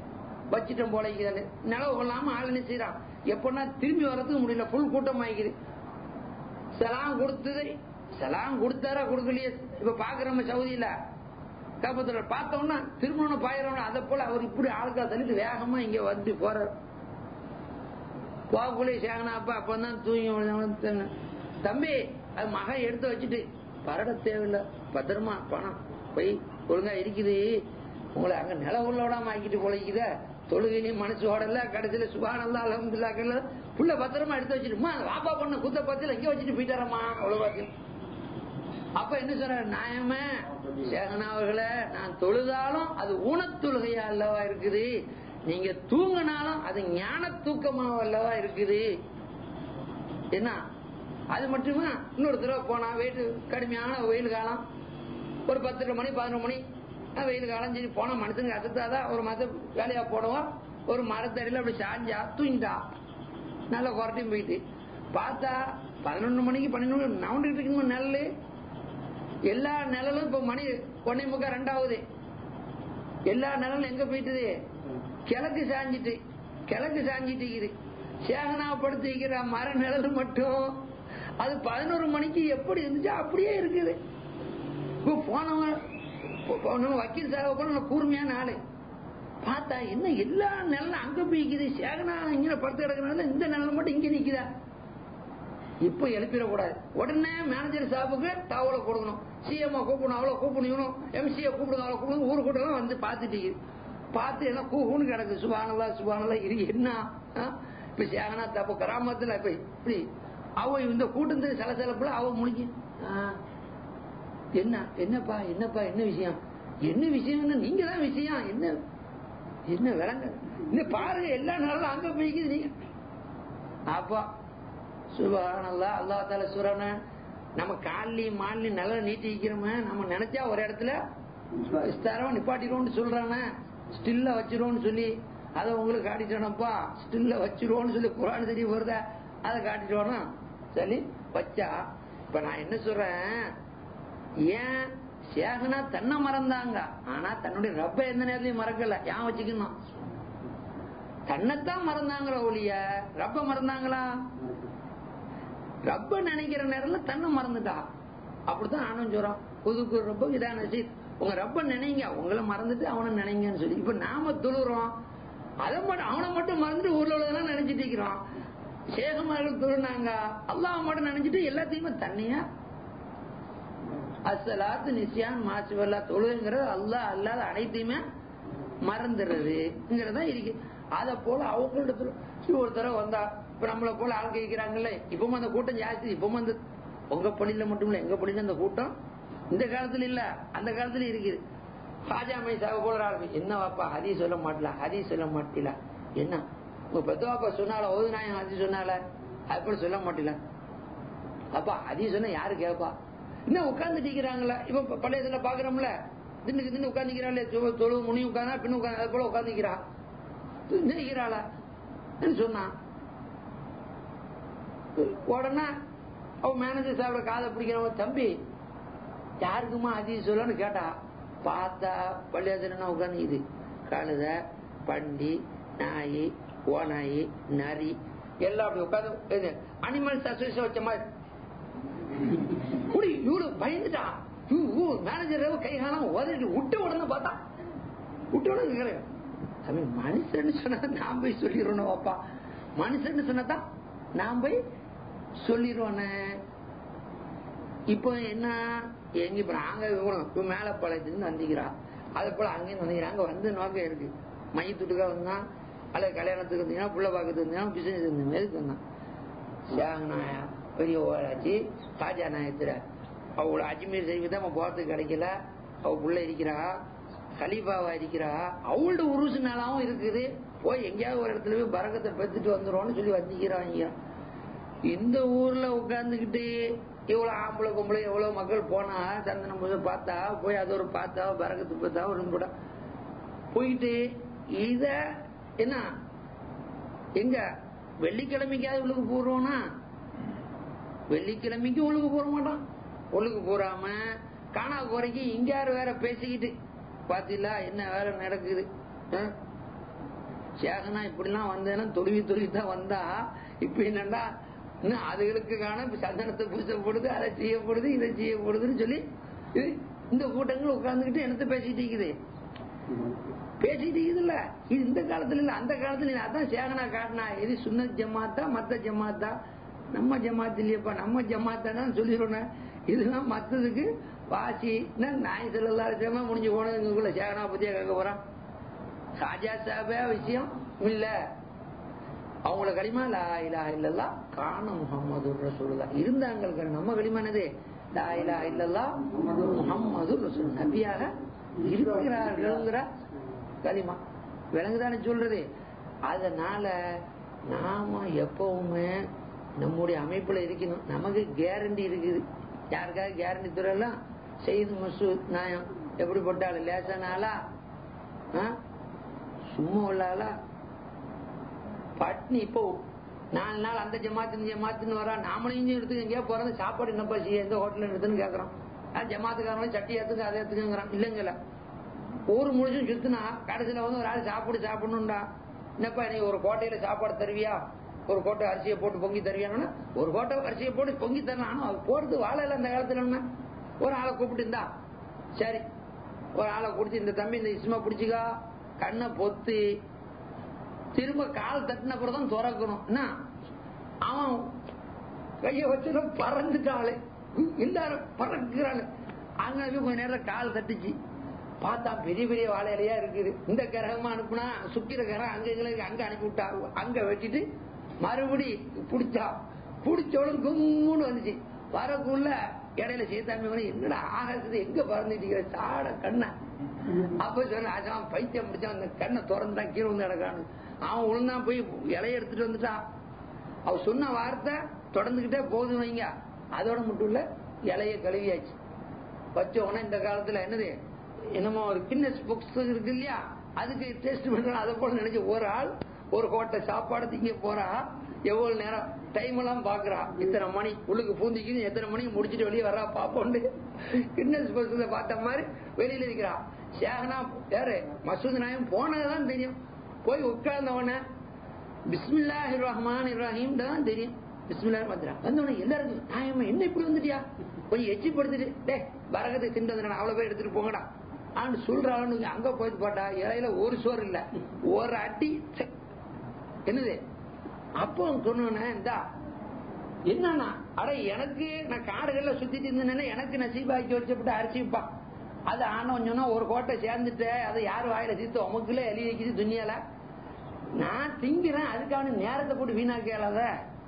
வச்சிட்டோம் போல இருக்குது நிலவு கொள்ளாம ஆள் என்ன செய்யறான் எப்படின்னா திரும்பி வர்றதுக்கு முடியல ஃபுல் கூட்டம் ஆகிக்குது செலாம் கொடுத்தது செலாம் கொடுத்தாரா கொடுக்கலையே இப்ப பாக்குறோம் சவுதியில காப்பத்துல பார்த்தோம்னா திருமணம் பாயிரம்னா அதை போல அவர் இப்படி ஆளுக்கா தள்ளிட்டு வேகமா இங்க வந்து போறாரு போகக்குள்ளே சேகனா அப்ப அப்பதான் தூங்கி விழுந்தவன் தம்பி அது மகன் எடுத்து வச்சுட்டு பரட தேவையில்லை பத்திரமா பணம் போய் ஒழுங்கா இருக்குது உங்களை அங்க நில உள்ளோடாம ஆக்கிட்டு பொழைக்குத தொழுகையிலையும் மனசு ஓடல கடைசியில சுபானல்லா அலமதுல்லா கல்ல புள்ள பத்திரமா எடுத்து வச்சுட்டுமா வாப்பா பண்ண குத்த பத்தில இங்க வச்சுட்டு போயிட்டாரம்மா அவ்வளவு பாத்து அப்ப என்ன சொல்ற நியாயமே சேகனா அவர்களே நான் தொழுதாலும் அது ஊனத்தொழுகையா அல்லவா இருக்குது நீங்க தூங்கினாலும் அது ஞான தூக்கமா அல்லவா இருக்குது என்ன அது மட்டுமா இன்னொரு தடவை போனா வெயிட் கடுமையான வெயில் காலம் ஒரு பத்தரை மணி பதினொரு மணி அஹ் வெயில் காலம் சரி போன மனுஷனுக்கு அசத்தாதான் ஒரு மத வேலையா போடுவோம் ஒரு மரத்தடியில அப்படி சாஞ்சா தூங்கிட்டா நல்லா குரட்டையும் போயிட்டு பார்த்தா பதினொன்று மணிக்கு பன்னெண்டு நவுண்டுட்டு இருக்கணும் நெல்லு எல்லா நிழலும் இப்ப மணி ஒன்னே முக்கா ரெண்டாவது எல்லா நிழலும் எங்க போயிட்டுது கிழக்கு சாஞ்சிட்டு கிழக்கு சாஞ்சிட்டு இருக்குது சேகனா படுத்து வைக்கிற மர நிழல் மட்டும் அது பதினோரு மணிக்கு எப்படி இருந்துச்சு அப்படியே இருக்குது இப்போ போனவங்க போனவங்க வக்கீல் சாக கூட கூர்மையான ஆளு பார்த்தா என்ன எல்லா நிலம் அங்க போய்க்குது சேகனா இங்க படுத்து கிடக்கிறனால இந்த நிலம் மட்டும் இங்க நிக்குதா இப்ப எழுப்பிடக்கூடாது உடனே மேனேஜர் சாப்புக்கு தகவலை கொடுக்கணும் சிஎம்ஓ கூப்பிடணும் அவ்வளவு கூப்பிடணும் எம்சிஏ கூப்பிடுங்க அவ்வளவு கூப்பிடுங்க ஊர் கூட்டம் வந்து பார்த்துட்டு பார்த்து எல்லாம் கூகுன்னு கிடக்கு சுபானலா சுபானலா இரு என்ன ஆ? இப்ப சேகனா தப்பு கிராமத்துல இப்ப இப்படி அவ இந்த கூட்டம் சில சிலப்புல அவ முடிஞ்சு என்ன என்னப்பா என்னப்பா என்ன விஷயம் என்ன விஷயம் நீங்க தான் விஷயம் என்ன என்ன விளங்க இந்த பாருங்க எல்லா நாளும் அங்க போய்க்குது நீங்க அப்பா சுபஹானல்லா அல்லா தால சுரன நம்ம காலையும் மாலையும் நல்லா நீட்டி வைக்கிறோமே நம்ம நினைச்சா ஒரு இடத்துல விஸ்தாரம் நிப்பாட்டிடுவோம்னு சொல்றானே ஸ்டில்ல வச்சிருவோம்னு சொல்லி அதை உங்களுக்கு காட்டிட்டோம்ப்பா ஸ்டில்ல வச்சிருவோம்னு சொல்லி குரான் தெரிய வருதா அதை காட்டிட்டோம்னா சரி வச்சா இப்ப நான் என்ன சொல்றேன் ஏன் சேகனா தன்னை மறந்தாங்க ஆனா தன்னுடைய ரப்ப எந்த நேரத்தையும் மறக்கல ஏன் வச்சுக்கணும் தன்னைத்தான் மறந்தாங்களா ஒழிய ரப்ப மறந்தாங்களா ரப்ப நினைக்கிற நேரத்துல தன்னை மறந்துட்டா அப்படித்தான் நானும் சொல்றோம் புதுக்கு ரொம்ப இதான சீத் உங்க ரப்ப நினைங்க உங்களை மறந்துட்டு அவனை நினைங்கன்னு சொல்லி இப்ப நாம தொழுறோம் அதை மட்டும் அவனை மட்டும் மறந்துட்டு ஊர்ல உள்ளதெல்லாம் நினைச்சிட்டு இருக்கிறோம் சேகமார்கள் தொழுனாங்க அல்லாஹ் மட்டும் நினைச்சிட்டு எல்லாத்தையுமே தண்ணியா அசலாத்து நிசியான் மாசுவல்லா தொழுங்கிறது அல்லாஹ் அல்லாத அனைத்தையுமே மறந்துடுறதுங்கிறதா இருக்கு அத போல அவங்களிடத்துல ஒரு தடவை வந்தா இப்ப நம்மள போல ஆள் கேட்கிறாங்கல்ல இப்பவும் அந்த கூட்டம் ஜாஸ்தி இப்பவும் அந்த உங்க பள்ளியில மட்டும் இல்ல எங்க பள்ளியில அந்த கூட்டம் இந்த காலத்துல இல்ல அந்த காலத்துல இருக்குது ஹாஜா மைசாவை போல ஆள் என்ன வாப்பா ஹரி சொல்ல மாட்டல ஹரி சொல்ல மாட்டீல என்ன உங்க பெத்தவாப்பா சொன்னால ஓது நாயம் ஹரி சொன்னால அது போல சொல்ல மாட்டீல அப்பா ஹரி சொன்னா யாரு கேப்பா இன்னும் உட்கார்ந்துட்டு இருக்கிறாங்களா இப்ப பழைய இதுல பாக்குறோம்ல தின்னுக்கு தின்னு உட்காந்துக்கிறாள் தொழு முனி உட்காந்தா பின்னு உட்காந்து அது போல உட்காந்துக்கிறா நினைக்கிறாளா சொன்னான் உடனே அவ மேனேஜர் சாப்பிட காதை பிடிக்கிறவ தம்பி யாருக்குமா அதிக சொல்லன்னு கேட்டா பார்த்தா பள்ளியாசனா உட்காந்துக்குது கழுத பண்டி நாய் ஓநாய் நரி எல்லாம் அப்படி உட்காந்து அனிமல்ஸ் அசோசியேஷன் வச்ச மாதிரி குடி இவரு பயந்துட்டா மேனேஜர் கை காலம் உதறிட்டு விட்ட உடனே பார்த்தா விட்ட உடனே கேக்குறேன் தம்பி மனுஷன் சொன்னா நான் போய் சொல்லிடுறோம் அப்பா மனுஷன் சொன்னதான் நான் போய் சொல்லிடுவோனே இப்போ என்ன எங்க இப்ப நாங்க இப்ப மேல பாளையத்துலேருந்து வந்திக்கிறா அதே போல அங்கேயும் வந்திக்கிறாங்க வந்து நோக்கம் இருக்கு மையத்துட்டுக்கா வந்தான் அல்லது கல்யாணத்துக்கு வந்தீங்கன்னா புள்ள பார்க்கறது வந்தீங்கன்னா பிசினஸ் இருந்த மாதிரி வந்தான் சேகநாயா பெரிய ஓராச்சு காஜா நாயத்துல அவளோட அஜ்மீர் செய்வது நம்ம போறதுக்கு கிடைக்கல அவ புள்ள இருக்கிறா கலீஃபாவா இருக்கிறா அவளோட உருசு நாளாவும் இருக்குது போய் எங்கேயாவது ஒரு இடத்துல போய் பறக்கத்தை பெற்றுட்டு வந்துருவோம்னு சொல்லி வந்திக்கிறாங்க இந்த ஊர்ல உட்கார்ந்துகிட்டு இவ்வளவு ஆம்பளை பொம்பளை எவ்வளவு மக்கள் போனா சந்தனம் பூஜை பார்த்தா போய் அது ஒரு பார்த்தா பறக்கத்து பார்த்தா ஒரு கூட போயிட்டு இத என்ன எங்க வெள்ளிக்கிழமைக்காவது உள்ளுக்கு போடுவோம்னா வெள்ளிக்கிழமைக்கு உள்ளுக்கு போட மாட்டான் உள்ளுக்கு போறாம காணா குறைக்கு இங்க யாரு வேற பேசிக்கிட்டு பாத்தீங்களா என்ன வேலை நடக்குது சேகனா இப்படிலாம் வந்தேன்னா தொழுவி தொழுவி தான் வந்தா இப்ப என்னண்டா இன்னும் அதுகளுக்கு காண இப்ப சந்தனத்தை பூசப்படுது அதை செய்யப்படுது இதை செய்யப்படுதுன்னு சொல்லி இது இந்த கூட்டங்கள் உட்கார்ந்துகிட்டு என்னத்த பேசிட்டு இருக்குது பேசிட்டு இருக்குதுல்ல இது இந்த காலத்துல இல்ல அந்த காலத்துல இல்ல அதான் சேகனா காட்டினா இது சுன்ன ஜமாத்தா மத்த ஜமாத்தா நம்ம ஜமாத் இல்லையப்பா நம்ம ஜமாத்தானு சொல்லிடுறோம் இதெல்லாம் மத்ததுக்கு வாசி நாய் செல்லாம் முடிஞ்சு போனதுக்குள்ள சேகனா பத்தியா கேட்க போறான் ராஜா சாபே விஷயம் இல்ல அவங்கள களிமா லா இலா இல்லல்லா காண முகமது ரசூலுல்லா இருந்தாங்க நம்ம களிமா என்னது லா இலா இல்லல்லா முகம்மது ரசூல் நபியாக இருக்கிறார்கள்ங்கிற களிமா விளங்குதானே சொல்றது அதனால நாம எப்பவுமே நம்முடைய அமைப்புல இருக்கணும் நமக்கு கேரண்டி இருக்குது யாருக்காவது கேரண்டி துறையெல்லாம் செய்து மசூத் நாயம் எப்படி போட்டாலும் லேசானாலா சும்மா உள்ளாலா பட்னி இப்போ நாலு நாள் அந்த ஜமாத்து இந்த ஜமாத்துன்னு வரா நாமளும் இஞ்சி எடுத்து எங்கேயா போறது சாப்பாடு என்ன பசி எந்த ஹோட்டல் எடுத்துன்னு கேக்குறோம் ஜமாத்துக்காரங்களும் சட்டி ஏத்துக்கு அதை ஏத்துக்குங்கிறான் இல்லைங்கள ஊர் முழுசும் சுத்தினா கடைசியில வந்து ஒரு ஆள் சாப்பிடு சாப்பிடணும்டா என்னப்பா நீ ஒரு கோட்டையில சாப்பாடு தருவியா ஒரு கோட்டை அரிசியை போட்டு பொங்கி தருவியானா ஒரு கோட்டை அரிசியை போட்டு பொங்கி தரலாம் ஆனா அது போறது வாழை இல்லை அந்த காலத்துல ஒரு ஆளை கூப்பிட்டு இருந்தா சரி ஒரு ஆளை கொடுத்து இந்த தம்பி இந்த இஸ்மா பிடிச்சிக்கா கண்ணை பொத்தி திரும்ப கால் தட்டின தான் திறக்கணும் என்ன அவன் கைய வச்சு பறந்துட்டாளே எல்லாரும் பறக்குறாள் அங்க கொஞ்ச நேரம் கால் தட்டுச்சு பார்த்தா பெரிய பெரிய வாழை இலையா இருக்குது இந்த கிரகமா அனுப்புனா சுக்கிர கிரகம் அங்க எங்களுக்கு அங்க அனுப்பி விட்டா அங்க வச்சுட்டு மறுபடி புடிச்சா புடிச்சோளும் கும்முன்னு வந்துச்சு வரக்குள்ள இடையில சீதாமி என்னடா ஆகாசத்து எங்க பறந்துட்டு சாட கண்ணை அப்ப சொன்ன அதான் பைத்தியம் முடிச்சான் அந்த கண்ணை திறந்துட்டான் கீழே வந்து கிடக்கான்னு அவன் உளுந்தான் போய் இலைய எடுத்துட்டு வந்துட்டான் அவ சொன்ன வார்த்தை தொடர்ந்துகிட்டே போகுது வைங்க அதோட மட்டும் இல்ல இலைய கழுவியாச்சு வச்ச உடனே இந்த காலத்துல என்னது என்னமோ ஒரு கின்னஸ் புக்ஸ் இருக்கு இல்லையா அதுக்கு டெஸ்ட் பண்றோம் அதை போல நினைச்சு ஒரு ஆள் ஒரு கோட்டை சாப்பாடு திங்க போறா எவ்வளவு நேரம் டைம் எல்லாம் பாக்குறா இத்தனை மணி உள்ளுக்கு பூந்திக்குது எத்தனை மணிக்கு முடிச்சுட்டு வெளியே வர்றா பாப்போண்டு கின்னஸ் புக்ஸ்ல பார்த்த மாதிரி வெளியில இருக்கிறா சேகனா யாரு மசூத் நாயம் போனதுதான் தெரியும் போய் உட்கார்ந்தவன பிஸ்மில்லா ரஹ்மான் இப்ராஹிம் தான் தெரியும் பிஸ்மில்லா மந்திரா வந்தவன எல்லாருக்கும் நாயம்மா என்ன இப்படி வந்துட்டியா கொஞ்சம் எச்சி படுத்துட்டு டே வரகத்தை திண்டு வந்துடா அவ்வளவு போய் எடுத்துட்டு போங்கடா ஆண்டு சொல்றான்னு அங்க போயிட்டு போட்டா இலையில ஒரு சோறு இல்ல ஒரு அடி என்னது அப்போ சொன்ன இந்தா என்னன்னா அட எனக்கு நான் காடுகள்ல சுத்திட்டு இருந்தேன்னா எனக்கு நசீபாக்கி வச்சப்பட்டு அரிசிப்பா அது ஆனவன் சொன்னா ஒரு கோட்டை சேர்ந்துட்டு அதை யாரு வாயில தீர்த்து உமக்குள்ள எழுதி வைக்குது துணியால நான் திங்கிறேன் அதுக்கான நேரத்தை போட்டு வீணாக்கலாத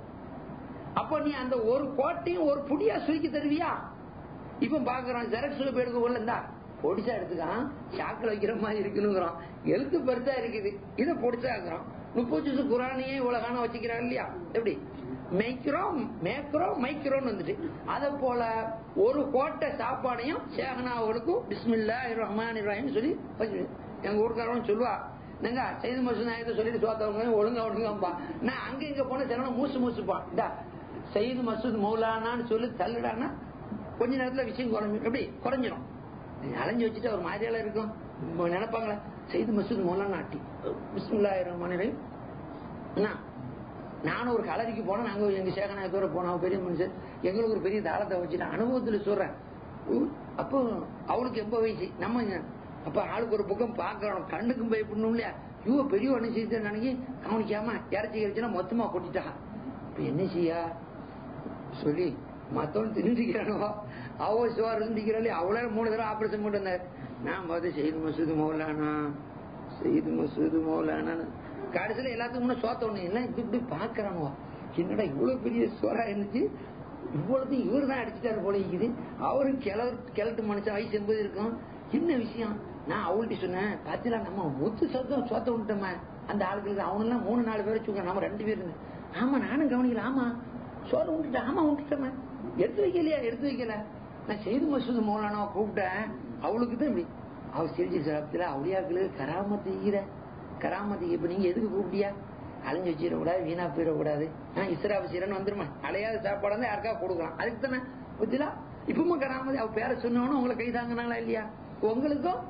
அப்ப நீ அந்த ஒரு கோட்டையும் ஒரு புடியா சுருக்கி தருவியா இப்ப பாக்குறோம் ஜெரக்ஸ்ல போய் எடுக்க கொள்ள இருந்தா பொடிச்சா எடுத்துக்கான் சாக்கில் வைக்கிற மாதிரி இருக்கணுங்கிறோம் எழுத்து பெருசா இருக்குது இதை பொடிச்சா இருக்கிறோம் முப்பது ஜூசு குரானையே இவ்வளவு வச்சுக்கிறாங்க இல்லையா எப்படி மைக்ரோ மேக்ரோ மைக்ரோன்னு வந்துட்டு அத போல ஒரு கோட்டை சாப்பாடையும் சேகனாவுக்கும் பிஸ்மில்லா ரஹ்மான் இப்ராஹிம் சொல்லி எங்க ஊருக்காரன் சொல்லுவா என்னங்க செய்து மசு நாயத்தை சொல்லிட்டு சோத்தவங்க ஒழுங்கா ஒழுங்காம்பா நான் அங்க இங்க போன சில மூசு மூசுப்பான் இந்தா செய்து மசூத் மௌலானான்னு சொல்லி தள்ளுடான்னா கொஞ்ச நேரத்துல விஷயம் குறைஞ்சிடும் எப்படி குறைஞ்சிடும் அலைஞ்சு வச்சுட்டு ஒரு மாதிரியால இருக்கும் நினைப்பாங்களா செய்து மசூத் மௌலானா ஆட்டி பிஸ்மில்லா ரஹ்மான் இப்ராஹிம் என்ன நானும் ஒரு கலரிக்கு போனேன் நாங்க எங்க சேகநாயக்கோட போனோம் பெரிய மனுஷன் எங்களுக்கு ஒரு பெரிய தாளத்தை வச்சுட்டு அனுபவத்துல சொல்றேன் அப்போ அவளுக்கு எண்பது வயசு நம்ம அப்ப ஆளுக்கு ஒரு பக்கம் பாக்கணும் கண்ணுக்கும் பயப்படணும் இல்லையா இவ பெரிய ஒண்ணு செய்து நினைக்கி கவனிக்காம இறச்சி கறிச்சுன்னா மொத்தமா கொட்டிட்டா இப்ப என்ன செய்யா சொல்லி மத்தவன் தின்னுக்கிறானோ அவ சோறு இருந்துக்கிறாளே அவளால மூணு தடவை ஆபரேஷன் கொண்டு வந்தார் நான் பார்த்து செய்து மசூது மௌலானா செய்து மசூது மௌலானான்னு கடைசியில எல்லாத்துக்கும் முன்ன சோத்த ஒண்ணு எல்லாம் இப்படி இப்படி பாக்குறானோ என்னடா இவ்வளவு பெரிய சோறா இருந்துச்சு இவ்வளவு இவரு தான் அடிச்சுட்டாரு போல இருக்குது அவரு கிளறு கிளட்டு மனுஷன் வயசு எண்பது இருக்கும் என்ன விஷயம் நான் அவள்கிட்ட சொன்னேன் பாத்தீங்களா நம்ம ஒத்து சத்தம் சோத்த விட்டோமே அந்த ஆளுகளுக்கு அவனெல்லாம் மூணு நாலு பேர் வச்சுக்கோங்க நம்ம ரெண்டு பேர் இருந்து ஆமா நானும் கவனிக்கல ஆமா சோறு விட்டுட்டேன் ஆமா விட்டுட்டோமே எடுத்து வைக்கலையா எடுத்து வைக்கல நான் செய்து மசூது மௌலானா கூப்பிட்டேன் அவளுக்கு தான் இப்படி அவ சிரிச்சு சாப்பித்துல அவளியாக்களுக்கு கராமத்து ஈர கராமத்துக்கு இப்ப நீங்க எதுக்கு கூப்பிட்டியா அலைஞ்சு வச்சிடக்கூடாது வீணா போயிடக்கூடாது இஸ்ராபு சீரன் வந்துருமா அலையாத சாப்பாடு வந்து யாருக்கா கொடுக்கலாம் அதுக்கு தானே புத்திலா இப்பவும் கராமதி அவ பேர சொன்னவனும் உங்களை கை தாங்கினாங்களா இல்லையா உங்களுக்கும்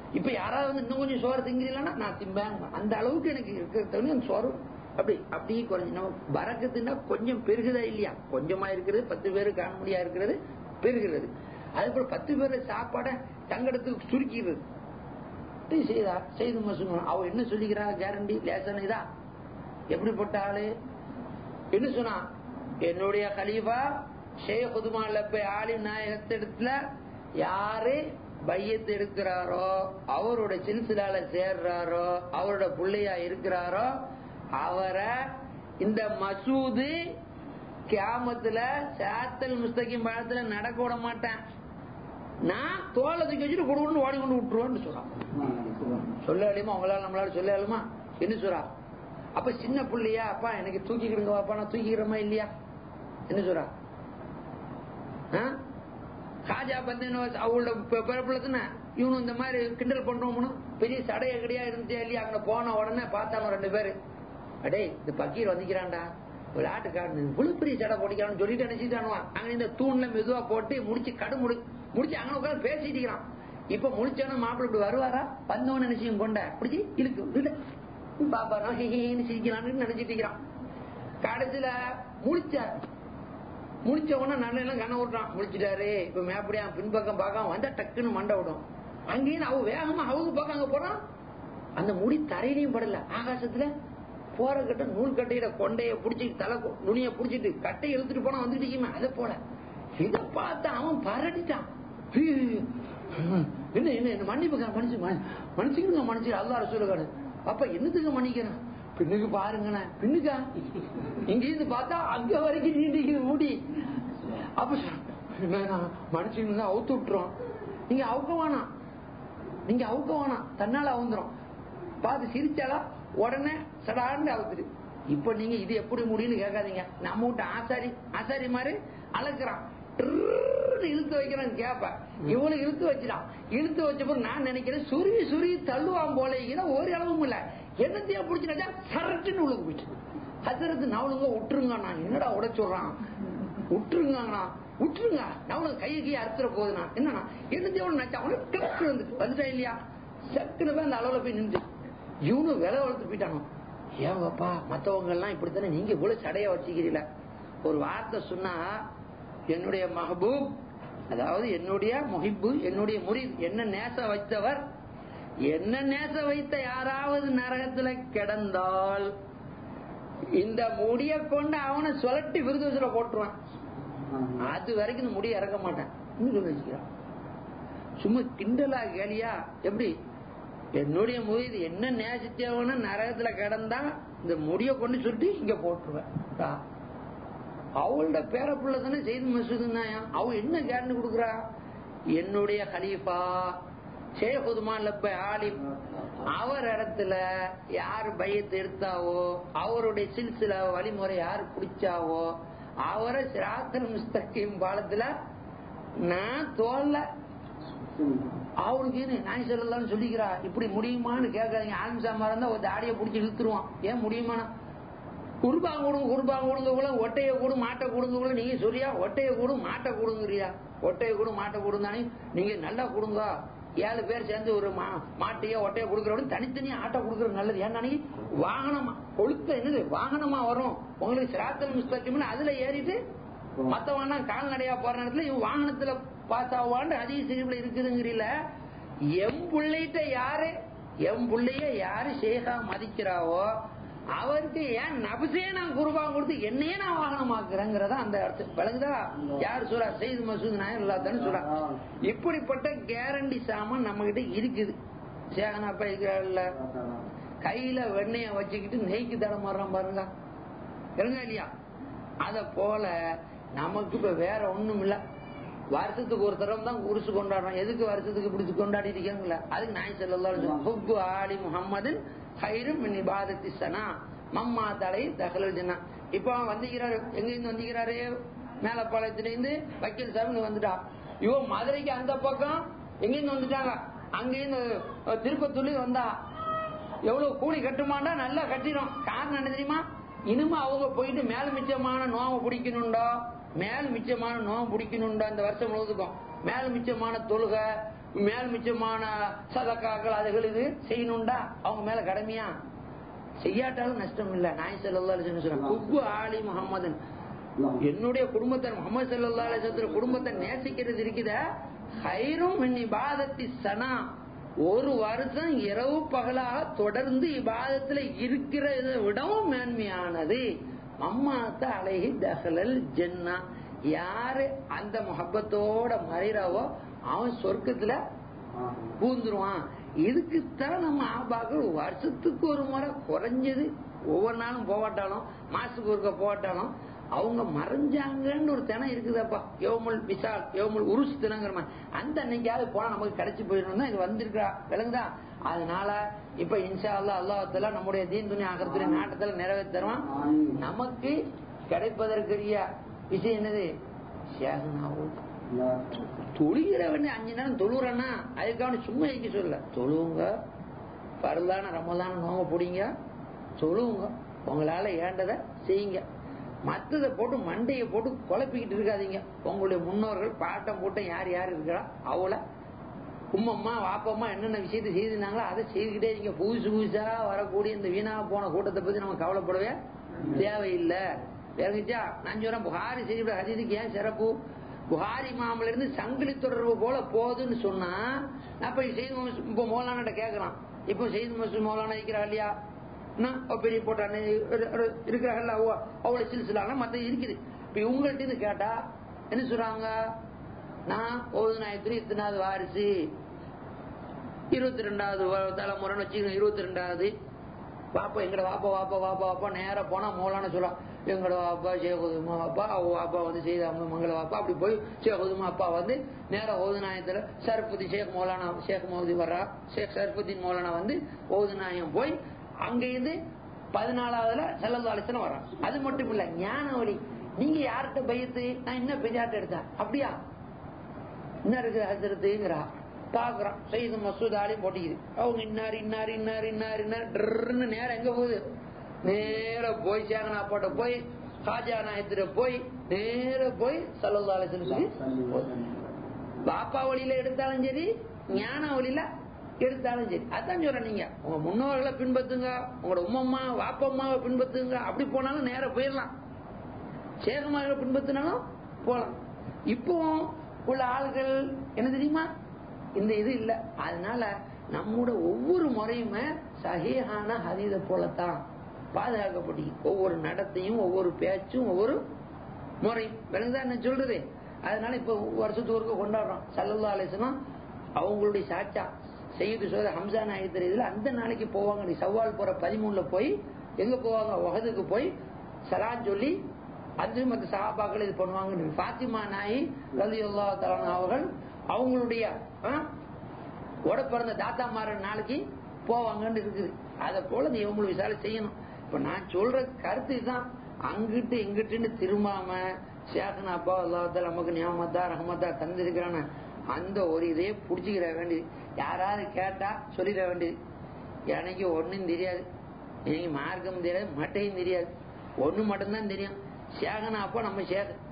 இப்ப யாராவது வந்து இன்னும் கொஞ்சம் சோறு திங்கிறீங்களா நான் திம்பேன் அந்த அளவுக்கு எனக்கு இருக்கிறது அந்த சோறு அப்படி அப்படியே குறைஞ்சு நம்ம பறக்கத்துன்னா கொஞ்சம் பெருகுதா இல்லையா கொஞ்சமா இருக்கிறது பத்து பேரு காண முடியா இருக்கிறது பெருகிறது அதுபோல பத்து பேர் சாப்பாடை தங்கடத்துக்கு சுருக்கிறது இப்படி செய்தா செய்து மசூன் அவ என்ன சொல்லிக்கிறா கேரண்டி லேசன் இதா எப்படிப்பட்ட ஆளு என்ன சொன்னா என்னுடைய கலீஃபா ஷேக் உதுமான் லப்பை ஆலிம் நாயகத்திடத்துல யாரு பையத்து எடுக்கிறாரோ அவரோட சில்சிலால சேர்றாரோ அவரோட பிள்ளையா இருக்கிறாரோ அவரை இந்த மசூது கியாமத்துல சாத்தல் முஸ்தகிம் பழத்துல நடக்க விட மாட்டேன் நான் தோலை தூக்கி வச்சுட்டு கொடுக்கணும் ஓடி கொண்டு விட்டுருவேன்னு சொல்றான் சொல்ல அழியுமா உங்களால நம்மளால சொல்ல அழுமா என்ன சொல்றா அப்ப சின்ன பிள்ளையா அப்பா எனக்கு தூக்கிக்கிடுங்க அப்பா நான் தூக்கிக்கிறோமா இல்லையா என்ன சொல்றா ஆ? காஜா பந்தேனோ அவங்களோட பி- பிறப்புல தானே இவனு இந்த மாதிரி கிண்டல் பண்றோம்னு பெரிய சடைய கிடையா இருந்துச்சே இல்லையா அங்க போன உடனே பார்த்தாங்க ரெண்டு பேரு அடே இந்த பக்கீர் வந்துக்கிறான்டா விளையாட்டுக்காரன் இவ்வளவு பெரிய சடை போட்டிக்கிறான்னு சொல்லிட்டு நினைச்சிட்டானுவான் அங்க இந்த தூண்ல மெதுவா போட்டு முடிச்சு கடு முடி முடிச்சு அங்க உட்காந்து பேசிட்டு இருக்கிறான் இப்ப முடிச்சோன்னு மாப்பிள்ளை இப்படி வருவாரா வந்தவன நினைச்சியும் கொண்ட பிடிச்சி இருக்கு இல்ல பாப்பா ஹிஹின்னு சிரிக்கலாம்னு நினைச்சிட்டு இருக்கிறான் கடைசியில முடிச்சார் முடிச்ச உடனே நல்ல எல்லாம் கண்ண விட்டுறான் முடிச்சிட்டாரு இப்ப மேப்படியா பின்பக்கம் பார்க்காம வந்தா டக்குன்னு மண்டை விடும் அங்கேயும் அவ வேகமா அவங்க பக்கம் அங்க போறான் அந்த முடி தரையிலையும் படல ஆகாசத்துல போற கட்ட நூல் கட்டையில கொண்டைய புடிச்சிட்டு தலை கொ- நுனிய புடிச்சிட்டு கட்டையை இழுத்துட்டு போனா வந்துட்டு இருக்குமே அதை போல இத பார்த்து அவன் பரட்டிட்டான் ஐயோ, என்ன என்ன என்ன மன்னிப்புக்கா மன்னிச்சு மன்னிச்சுக்கணுங்க மன்னிச்சு அல்லா ரசூலுக்காரு அப்ப என்னத்துக்கு மன்னிக்கிறேன் பின்னுக்கு பாருங்கண்ணே பின்னுக்கா இங்க இருந்து பார்த்தா அங்க வரைக்கும் நீண்டிக்குது மூடி அப்ப மனுஷங்க அவுத்து விட்டுரும் நீங்க அவுக்க வேணாம் நீங்க அவுக்க வேணாம் தன்னால அவுந்துரும் பார்த்து சிரிச்சாலா உடனே சடான்னு அவுத்துரு இப்ப நீங்க இது எப்படி முடியும்னு கேட்காதீங்க நம்ம விட்டு ஆசாரி ஆசாரி மாதிரி அளக்குறான் டிர்ன்னு இழுத்து வைக்கிறான் கேப்ப இவனு இழுத்து வச்சிடான் இழுத்து வச்ச பிறகு நான் நினைக்கிறேன் சுருவி சுருவி தள்ளுவான் போல இருக்கிற ஒரு அளவும் இல்ல என்னத்தையா பிடிச்சினா சரட்டுன்னு உழுகு போயிட்டு ஹசரத்து நவனுங்க விட்டுருங்க நான் என்னடா உட சொல்றான் விட்டுருங்கண்ணா விட்டுருங்க நவனுக்கு கையை கையை அறுத்துற போகுதுண்ணா என்னண்ணா என்னத்தையும் ஒண்ணு நச்சா அவனுக்கு கிளப்பு வந்துட்டு வந்துட்டா இல்லையா சக்குன்னு போய் அந்த அளவுல போய் நின்று இவனும் விலை வளர்த்து போயிட்டானோ ஏங்கப்பா மத்தவங்க எல்லாம் இப்படித்தானே நீங்க இவ்வளவு சடைய வச்சுக்கிறீங்கள ஒரு வார்த்தை சொன்னா என்னுடைய மஹபூப் அதாவது என்னுடைய முஹிப்பு என்னுடைய முரீத் என்ன நேச வைத்தவர் என்ன நேச வைத்த யாராவது நரகத்துல கிடந்தால் இந்த முடிய கொண்டு அவனை சுழட்டி விருதுல போட்டுருவான் அது வரைக்கும் இந்த முடிய இறக்க மாட்டேன் இன்னும் சொல்லி வச்சுக்கிறான் சும்மா கிண்டலா கேலியா எப்படி என்னுடைய முயது என்ன நேசித்தவன நரகத்துல கிடந்தா இந்த முடிய கொண்டு சுருட்டி இங்க போட்டுருவேன் டா. அவளோட பேரப்புள்ள தானே செய்து மசூதுனாயா அவ என்ன கேரண்டி கொடுக்குறா என்னுடைய ஹலீஃபா ஷேக் உதுமான் லப்ப ஆலிம் அவர் இடத்துல யார் பையத்தை எடுத்தாவோ அவருடைய சில்சில வழிமுறை யார் பிடிச்சாவோ அவரை சிராத்தல் முஸ்தகிம் பாலத்துல நான் தோல்ல அவனுக்கு என்ன நாய் சொல்லலாம்னு சொல்லிக்கிறா இப்படி முடியுமான்னு கேட்காதீங்க ஆலிம்சாமா இருந்தா ஒரு தாடியை பிடிச்சி இழுத்துருவான் ஏன் முடியுமானா குருபாங்க கொடுங்க குருபாங்க கொடுங்க கூட ஒட்டைய கூடு மாட்டை கொடுங்க கூட நீங்க சொல்லியா ஒட்டைய கூடு மாட்டை கொடுங்கறியா ஒட்டைய கூடு மாட்டை கொடுந்தானே நீங்க நல்லா கொடுங்க ஏழு பேர் சேர்ந்து ஒரு மா- மாட்டையோ ஒட்டைய கொடுக்கறோட தனித்தனியா ஆட்டை கொடுக்கறது நல்லது ஏன்னா நீங்க வாகனமா கொழுத்த என்னது வாகனமா வரும் உங்களுக்கு சிராத்தல் முஸ்தகிம்னு அதுல ஏறிட்டு மத்தவங்க கால்நடையா போற நேரத்துல இவன் வாகனத்துல பாஸ் ஆவான்னு அதிக சிரிப்புல இருக்குதுங்கிறீல எம் பிள்ளைகிட்ட யாரு எம் பிள்ளைய யாரு சேகா மதிக்கிறாவோ அவருக்கு ஏன் நபசே நான் குருபா கொடுத்து என்னையே நான் வாகனமாக்குறேங்கிறதா அந்த அர்த்தம் விளங்குதா யார் சொல்றா செய்து மசூத் நாயர் எல்லாத்தானு சொல்றா இப்படிப்பட்ட கேரண்டி சாமான் நம்ம கிட்ட இருக்குது சேகனா பைக்கல்ல கையில வெண்ணெய வச்சுக்கிட்டு நெய்க்கு தடம் மாறுறான் பாருங்க இருங்க இல்லையா அத போல நமக்கு இப்ப வேற ஒண்ணும் இல்ல வருஷத்துக்கு ஒரு தடவை தான் உருசு கொண்டாடுறோம் எதுக்கு வருஷத்துக்கு பிடிச்சு கொண்டாடி இருக்கீங்களா அதுக்கு நாய் செல்லலாம் ஹுப்பு ஆலி முகம்மதின் ஹைரும் மின் இபாதத்தி சனா மம்மா தலை தகவல் ஜனா இப்ப அவன் வந்திக்கிறாரு எங்க இருந்து வந்திக்கிறாரு மேலப்பாளையத்திலிருந்து வக்கீல் சார் இங்க வந்துட்டா இவன் மதுரைக்கு அந்த பக்கம் எங்க இருந்து வந்துட்டாங்க அங்கிருந்து திருப்பத்தூர்லயும் வந்தா எவ்வளவு கூலி கட்டுமாண்டா நல்லா கட்டிடும் காரணம் என்ன தெரியுமா இனிமே அவங்க போயிட்டு மேல மிச்சமான நோவை பிடிக்கணுண்டோ மேல மிச்சமான நோவை பிடிக்கணுண்டோ இந்த வருஷம் முழுவதுக்கும் மேல மிச்சமான தொழுகை மேல் மிச்சமான சதக்காக்கள் அதுகள் இது செய்யணும்டா அவங்க மேல கடமையா செய்யாட்டாலும் நஷ்டம் இல்ல நாய் செல்லா சொல்றேன் குப்பு ஆலி முகமதன் என்னுடைய குடும்பத்தை முகமது சல்லா அலிசத்துல குடும்பத்தை நேசிக்கிறது இருக்குத ஹைரும் மின் இபாதத்தி சனா ஒரு வருஷம் இரவு பகலாக தொடர்ந்து இபாதத்துல இருக்கிறத விடவும் மேன்மையானது அம்மாத்த அழகி தகலல் ஜென்னா யாரு அந்த முகப்பத்தோட மறைறாவோ அவன் சொர்க்கத்துல பூந்துருவான் இதுக்குத்தான் நம்ம ஆபாக்கள் வருஷத்துக்கு ஒரு முறை குறைஞ்சது ஒவ்வொரு நாளும் போவாட்டாலும் மாசத்துக்கு ஒருக்க போவாட்டாலும் அவங்க மறைஞ்சாங்கன்னு ஒரு தினம் இருக்குதாப்பா யோமுல் விசால் யோமுல் உருசு தினங்கிற மாதிரி அந்த அன்னைக்காவது போனா நமக்கு கிடைச்சு போயிடணும் இது வந்திருக்கா விளங்குதா அதனால இப்ப இன்ஷா அல்லா அல்லாஹத்துல நம்முடைய தீன் துணி ஆகிறதுடைய நாட்டத்துல நிறைவேற்றுவான் நமக்கு கிடைப்பதற்குரிய விஷயம் என்னது சேகனாவும் தொழுகிறவன் அஞ்சு நேரம் தொழுறன்னா அதுக்கான சும்மா வைக்க சொல்லல தொழுவுங்க பரலான ரமலான நோங்க பிடிங்க தொழுவுங்க உங்களால ஏண்டதை செய்யுங்க மத்ததை போட்டு மண்டையை போட்டு குழப்பிக்கிட்டு இருக்காதீங்க உங்களுடைய முன்னோர்கள் பாட்டம் போட்டம் யார் யார் இருக்கிறா அவளை உம்மம்மா வாப்பம்மா என்னென்ன விஷயத்தை செய்திருந்தாங்களோ அதை செய்துக்கிட்டே நீங்க புதுசு புதுசா வரக்கூடிய இந்த வீணா போன கூட்டத்தை பத்தி நம்ம கவலைப்படவே தேவையில்லை விளங்குச்சா நான் சொல்றேன் புகாரி செய்தி ஹதீதுக்கு ஏன் சிறப்பு புகாரி மாமல இருந்து சங்கிலி தொடர்பு போல போகுதுன்னு சொன்னா அப்ப செய்து இப்ப மௌலானாட்ட கேட்கலாம் இப்ப செய்து மசூத் மௌலானா இருக்கிறா இல்லையா பெரிய போட்டான இருக்கிறாங்கல்ல அவ்வளவு சில்சிலான மத்த இருக்குது இப்ப இவங்கள்ட்ட இருந்து கேட்டா என்ன சொல்றாங்க நான் ஓதுநாயத்திரி இத்தனாவது வாரிசு இருபத்தி ரெண்டாவது தலைமுறைன்னு வச்சுக்கணும் இருபத்தி ரெண்டாவது வாப்பா எங்கட வாப்பா வாப்பா வாப்பா வாப்பா நேரா போனா மௌலான சொல்லலாம் எங்கட வாப்பா ஷேகுதுமா வாப்பா அவங்க வாப்பா வந்து செய்த மங்கள வாப்பா அப்படி போய் ஷேகுதுமா அப்பா வந்து நேரா ஓதுநாயத்துல சரப்புதி ஷேக் மௌலானா ஷேக் மௌதி வர்றா ஷேக் சரப்புதீன் மௌலானா வந்து ஓதுநாயம் போய் அங்கிருந்து பதினாலாவதுல செல்லதாலிசனம் வரான் அது மட்டும் இல்ல ஞான வழி நீங்க யார்கிட்ட பயத்து நான் என்ன பெரியாட்ட எடுத்தேன் அப்படியா என்ன இருக்கு ஹசரத்துங்கிறா பாக்குறான் செய்து மசூத் ஆலி போட்டிக்குது அவங்க இன்னார் இன்னார் இன்னார் இன்னார் இன்னார் டர்னு நேரம் எங்க போகுது நேர போய் சேகனா போட்ட போய் ஹாஜா நாயத்திர போய் நேர போய் சல்லதாலிசனுக்கு பாப்பா வழியில எடுத்தாலும் சரி ஞான வழியில எடுத்தாலும் சரி அதான் சொல்றேன் நீங்க உங்க முன்னோர்களை பின்பற்றுங்க உங்களோட உம்மம்மா வாப்பம்மாவை பின்பற்றுங்க அப்படி போனாலும் நேரம் போயிடலாம் சேகமாக பின்பற்றினாலும் போலாம் இப்போ உள்ள ஆள்கள் என்ன தெரியுமா இந்த இது இல்ல அதனால நம்மோட ஒவ்வொரு முறையுமே சகிஹான ஹதீத போலத்தான் பாதுகாக்கப்பட்டு ஒவ்வொரு நடத்தையும் ஒவ்வொரு பேச்சும் ஒவ்வொரு முறையும் விளங்குதான் என்ன சொல்றது அதனால இப்ப வருஷத்துக்கு ஒருக்க கொண்டாடுறோம் சல்லல்லா அலிஸ்லாம் அவங்களுடைய சாச்சா செய்யுது சோத ஹம்சா நாயகர் இதுல அந்த நாளைக்கு போவாங்க சவால் போற பதிமூணுல போய் எங்க போவாங்க உகதுக்கு போய் சலான் சொல்லி அது மற்ற சகாபாக்கள் இது பண்ணுவாங்க பாத்திமா நாயி ரலி அல்லா அவர்கள் அவங்களுடைய உட பிறந்த தாத்தாமார நாளைக்கு போவாங்கன்னு இருக்குது அதை போல நீ இவங்களுக்கு விசாரணை செய்யணும் இப்ப நான் சொல்ற கருத்து தான் அங்கிட்டு இங்கிட்டு திரும்பாம சேகன் அப்பா அல்லாத்தால நமக்கு நியமத்தா ரஹமத்தா தந்திருக்கிறான அந்த ஒரு இதையே புடிச்சுக்கிற வேண்டியது யாராவது கேட்டா சொல்லிட வேண்டியது எனக்கு ஒன்னும் தெரியாது எனக்கு மார்க்கம் தெரியாது மட்டையும் தெரியாது ஒண்ணு மட்டும்தான் தெரியும் சேகனா அப்பா நம்ம சேகன்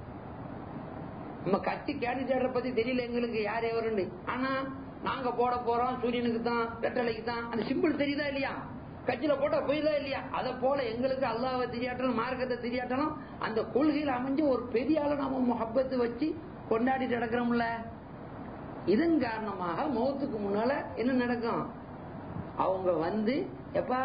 நம்ம கட்சி கேண்டிடேட்டை பத்தி தெரியல எங்களுக்கு யார் எவருண்டு ஆனா நாங்க போட போறோம் சூரியனுக்கு தான் வெட்டலைக்கு தான் அந்த சிம்பிள் தெரியுதா இல்லையா கட்சியில போட்டா போயுதா இல்லையா அதை போல எங்களுக்கு அல்லாவை தெரியாட்டணும் மார்க்கத்தை தெரியாட்டணும் அந்த கொள்கையில் அமைஞ்ச ஒரு பெரிய ஆளை நாம முகப்பத்து வச்சு கொண்டாடிட்டு நடக்கிறோம்ல இதன் காரணமாக முகத்துக்கு முன்னால என்ன நடக்கும் அவங்க வந்து எப்பா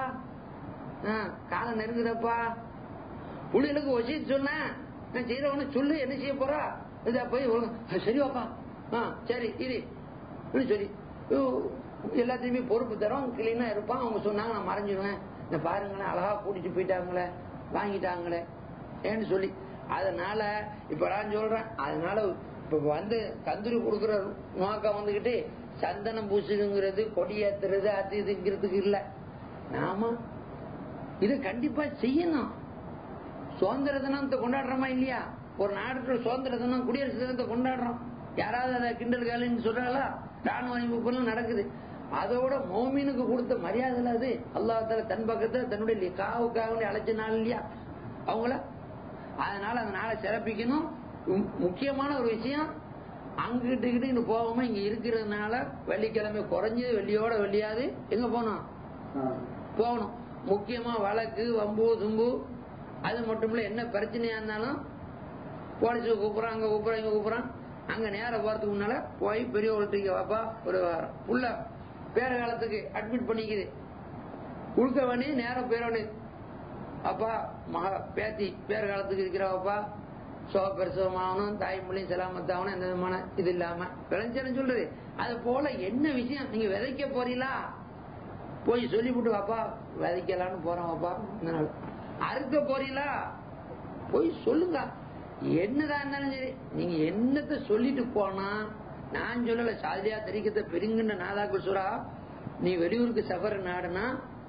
காலம் நெருங்குதப்பா புள்ளிகளுக்கு வச்சு சொன்னேன் நான் செய்யறவனு சொல்லு என்ன செய்ய போறா இதா போய் சரி வாப்பா ஆ சரி இது சொல்லி எல்லாத்தையுமே பொறுப்பு தரோம் கிளீனா இருப்பான் அவங்க சொன்னாங்க நான் மறைஞ்சிடுவேன் இந்த பாருங்களேன் அழகா கூட்டிட்டு போயிட்டாங்களே வாங்கிட்டாங்களே ஏன்னு சொல்லி அதனால இப்ப நான் சொல்றேன் அதனால இப்ப வந்து கந்துரி கொடுக்குற நோக்கம் வந்துகிட்டு சந்தனம் பூசுங்கிறது கொடியேத்துறது அது இதுங்கிறதுக்கு இல்ல நாம இது கண்டிப்பா செய்யணும் சுதந்திர தினத்தை கொண்டாடுறோமா இல்லையா ஒரு நாட்டுல சுதந்திர தினம் குடியரசு தினத்தை கொண்டாடுறோம் யாராவது அதை கிண்டல் காலின்னு சொல்றாங்களா ராணுவ அமைப்புகளும் நடக்குது அதோட மோமீனுக்கு கொடுத்த மரியாதை அது அல்லாஹால தன் பக்கத்துல தன்னுடைய காவுக்காக அழைச்ச நாள் இல்லையா அவங்கள அதனால அந்த நாளை சிறப்பிக்கணும் முக்கியமான ஒரு விஷயம் அங்கிட்டு இங்கிட்டு போகாம இங்க இருக்கிறதுனால வெள்ளிக்கிழமை குறைஞ்சது வெள்ளியோட வெள்ளியாது எங்க போனோம் போகணும் முக்கியமா வழக்கு வம்பு தும்பு அது மட்டும் இல்ல என்ன பிரச்சனையா இருந்தாலும் போலீஸ் கூப்பிடுறான் அங்க கூப்பிடுறான் இங்க கூப்பிடுறான் அங்க நேரம் போறதுக்கு முன்னால போய் பெரியவங்கள்ட்ட வாப்பா ஒரு புள்ள பேர காலத்துக்கு அட்மிட் பண்ணிக்குது கொடுக்க வேண்டிய நேரம் பேர வேண்டியது அப்பா மக பேத்தி பேர காலத்துக்கு இருக்கிறவப்பா சோக பிரசவமாகணும் தாய்மொழியும் செலாமத்தாகணும் எந்த விதமான இது இல்லாம விளைஞ்சன்னு சொல்றது அது போல என்ன விஷயம் நீங்க விதைக்க போறீங்களா போய் சொல்லிவிட்டு வாப்பா விதைக்கலான்னு போறோம் வாப்பா இந்த நாள் அறுக்க போறீங்களா போய் சொல்லுங்க என்னதான் இருந்தாலும் சரி நீங்க என்னத்த சொல்லிட்டு போனா நான் சொல்லல சாதியா தெரிவிக்கத்த பெருங்குன்ற நாதாக்குள் சுரா நீ வெளியூருக்கு சஃபர் நாடுனா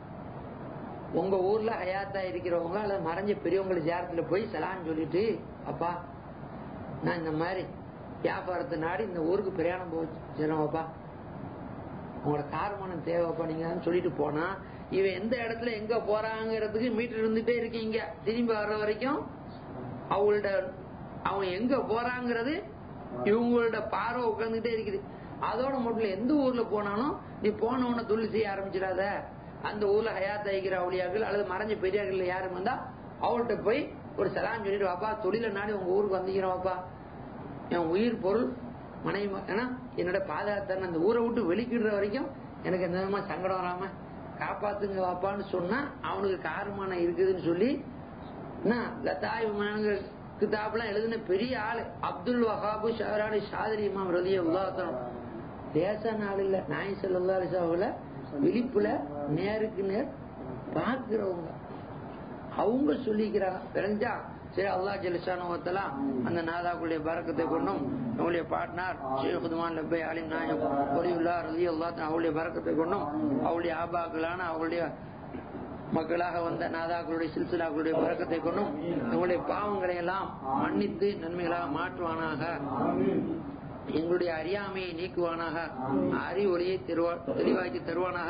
உங்க ஊர்ல ஹயாத்தா இருக்கிறவங்க அல்லது மறைஞ்ச பெரியவங்களை ஜாரத்துல போய் சலான்னு சொல்லிட்டு அப்பா நான் இந்த மாதிரி வியாபாரத்தை நாடி இந்த ஊருக்கு பிரயாணம் போச்சுப்பா உங்களோட கார்மானம் தேவைப்பா நீங்க சொல்லிட்டு போனா இவன் எந்த இடத்துல எங்க போறாங்கிறதுக்கு மீட்டர் இருந்துட்டே இருக்கீங்க திரும்பி வர்ற வரைக்கும் அவங்கள்ட அவன் எங்க போறாங்கிறது இவங்களோட பார்வை உட்கார்ந்துட்டே இருக்குது அதோட மட்டும் எந்த ஊர்ல போனாலும் நீ போன உடனே தொழில் செய்ய ஆரம்பிச்சிடாத அந்த ஊர்ல ஹயாத் ஐக்கிற அவளியாக்கள் அல்லது மறைஞ்ச பெரியார்கள் யாரும் வந்தா அவள்கிட்ட போய் ஒரு சலாம் சொல்லிட்டு வாப்பா தொழில நாடி உங்க ஊருக்கு வந்தீங்கிறோம் வாப்பா என் உயிர் பொருள் மனைவி ஏன்னா என்னோட பாதுகாத்த அந்த ஊரை விட்டு வெளிக்கிடுற வரைக்கும் எனக்கு எந்த விதமா சங்கடம் வராம காப்பாத்துங்க வாப்பான்னு சொன்னா அவனுக்கு காரமான இருக்குதுன்னு சொல்லி லதாய் கிதாப்லாம் எழுதின பெரிய ஆளு அப்துல் வஹாபு ஷஹரானி ஷாதிரி இமாம் ரலிய உல்லாத்தனம் லேசான ஆள் இல்ல நாய் செல்லா அலிசாவுல விழிப்புல நேருக்கு நேர் பாக்குறவங்க அவங்க சொல்லிக்கிறாங்க தெரிஞ்சா சரி அல்லா ஜலிசானுவத்தலாம் அந்த நாதாக்குடைய பறக்கத்தை கொண்டும் அவளுடைய பாட்னார் ஷேக் உதுமான் லப்பை அலிம் நாயம் ஒலியுல்லா ரலி அல்லா அவளுடைய பறக்கத்தை கொண்டும் அவளுடைய ஆபாக்களான அவளுடைய மக்களாக வந்த நாதாக்களுடைய சில்சிலாக்களுடைய பறக்கத்தை கொண்டும் நம்முடைய பாவங்களை எல்லாம் மன்னித்து நன்மைகளாக மாற்றுவானாக எங்களுடைய அறியாமையை நீக்குவானாக அறி ஒளியை தெளிவாக்கி தருவானாக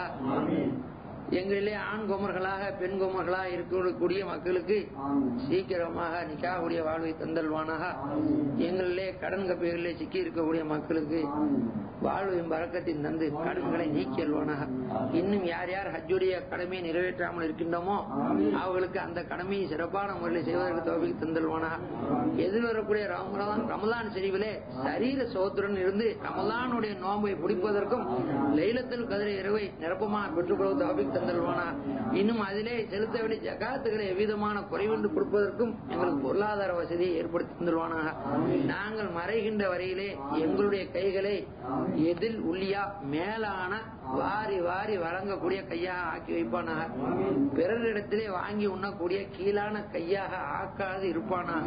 எங்களிலே ஆண் குமர்களாக பெண் குமர்களாக இருக்கக்கூடிய மக்களுக்கு சீக்கிரமாக நிக்காவுடைய வாழ்வை தந்தல்வானாக எங்களிலே கடன் கப்பைகளிலே சிக்கி இருக்கக்கூடிய மக்களுக்கு வாழ்வையும் பறக்கத்தின் தந்து கடன்களை நீக்கியல்வானாக இன்னும் யார் யார் ஹஜ்ஜுடைய கடமையை நிறைவேற்றாமல் இருக்கின்றோமோ அவர்களுக்கு அந்த கடமையை சிறப்பான முறையில் செய்வதற்கு தோபிக்கு தந்தல்வானாக எதிர்வரக்கூடிய ரமலான் ரமலான் செறிவிலே சரீர சோத்துடன் இருந்து ரமலானுடைய நோம்பை பிடிப்பதற்கும் லைலத்தில் கதிரை இரவை நிரப்பமாக பெற்றுக்கொள்ள தோபிக்கு தந்தல்வானா இன்னும் அதிலே செலுத்த வேண்டிய ஜகாத்துகளை எவ்விதமான குறைவின்றி கொடுப்பதற்கும் எங்களுக்கு பொருளாதார வசதியை ஏற்படுத்தி தந்துருவானாக நாங்கள் மறைகின்ற வரையிலே எங்களுடைய கைகளை எதில் உள்ளியா மேலான வாரி வாரி வழங்கக்கூடிய கையாக ஆக்கி வைப்பானாக பிறரிடத்திலே வாங்கி உண்ணக்கூடிய கீழான கையாக ஆக்காது இருப்பானாக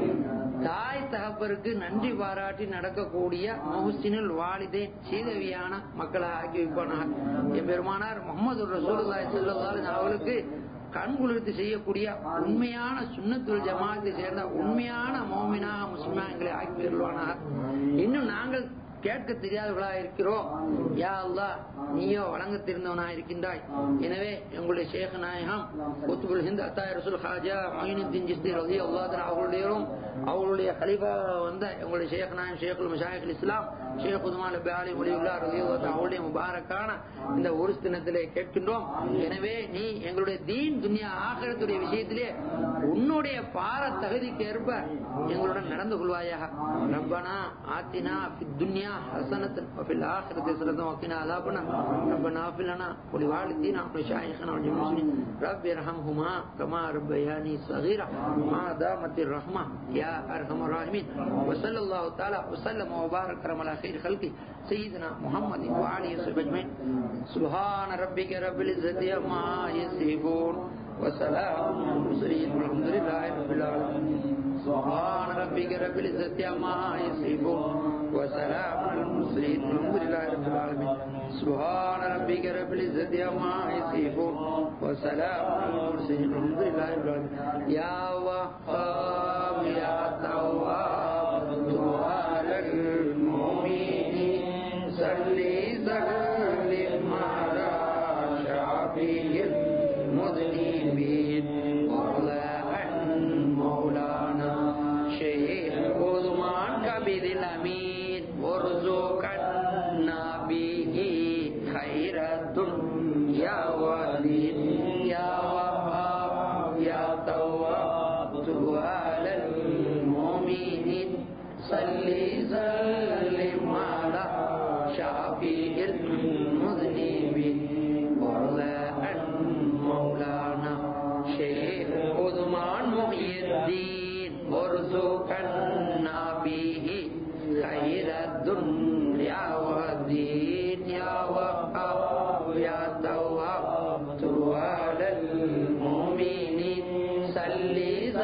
தாய் தகப்பருக்கு நன்றி பாராட்டி நடக்கக்கூடிய மொஹசினில் வாலிதே சீதவியான மக்களாக ஆக்கி வைப்பானாக என் பெருமானார் முகமது ரசூலுல்லாஹி ஸல்லல்லாஹு அலைஹி அவர்களுக்கு கண் குளிர்த்து செய்யக்கூடிய உண்மையான சுண்ணத்துல் ஜமாத்தை சேர்ந்த உண்மையான மோமினாக முஸ்லிமா எங்களை ஆக்கி வருவானாக இன்னும் நாங்கள் கேட்க தெரியாதவர்களா இருக்கிறோம் யா அல்லா நீயோ வழங்க தெரிந்தவனா இருக்கின்றாய் எனவே எங்களுடைய ஷேக் நாயகம் குத்துபுல் ஹிந்த் அத்தாய் ரசூல் ஹாஜா மொயினுদ্দিন ஜிஸ்தி ரலி அல்லாஹ் அவர்களுடையும் அவர்களுடைய கலிபா வந்த எங்களுடைய ஷேக் நாயம் ஷேகுல் மஷாயிக் இஸ்லாம் ஷேக் உதுமான் பாலி ஒலியுல்லா ரலி அவருடைய முபாரக்கான இந்த ஒரு தினத்திலே கேட்கின்றோம் எனவே நீ எங்களுடைய தீன் துன்யா ஆகரத்துடைய விஷயத்திலே உன்னுடைய பார தகுதிக்கு ஏற்ப எங்களுடன் நடந்து கொள்வாயாக ரப்பனா ஆத்தினா துன்யா حسنة وفي الآخرة حسنة وقنا عذاب النار ربنا اغفر لنا ولوالدينا ولمشايخنا وللمسلمين رب ارحمهما كما ربياني صغيرا ما دامت الرحمة يا أرحم الراحمين وصلى الله تعالى وسلم وبارك على خير خلقه سيدنا محمد وعلى وصحبه أجمعين سبحان ربك رب العزة عما يصفون وسلام على المرسلين والحمد لله رب العالمين سبحان ربك رب العزة عما يصفون وسلام على المرسلين والحمد لله رب العالمين سبحان ربك رب العزة عما يصفون وسلام على المرسلين والحمد لله رب العالمين يا وهاب يا تواب على المؤمنين صل سلم على شافي المذنبين وارضى عن مولانا شيخ عثمان كبير الامين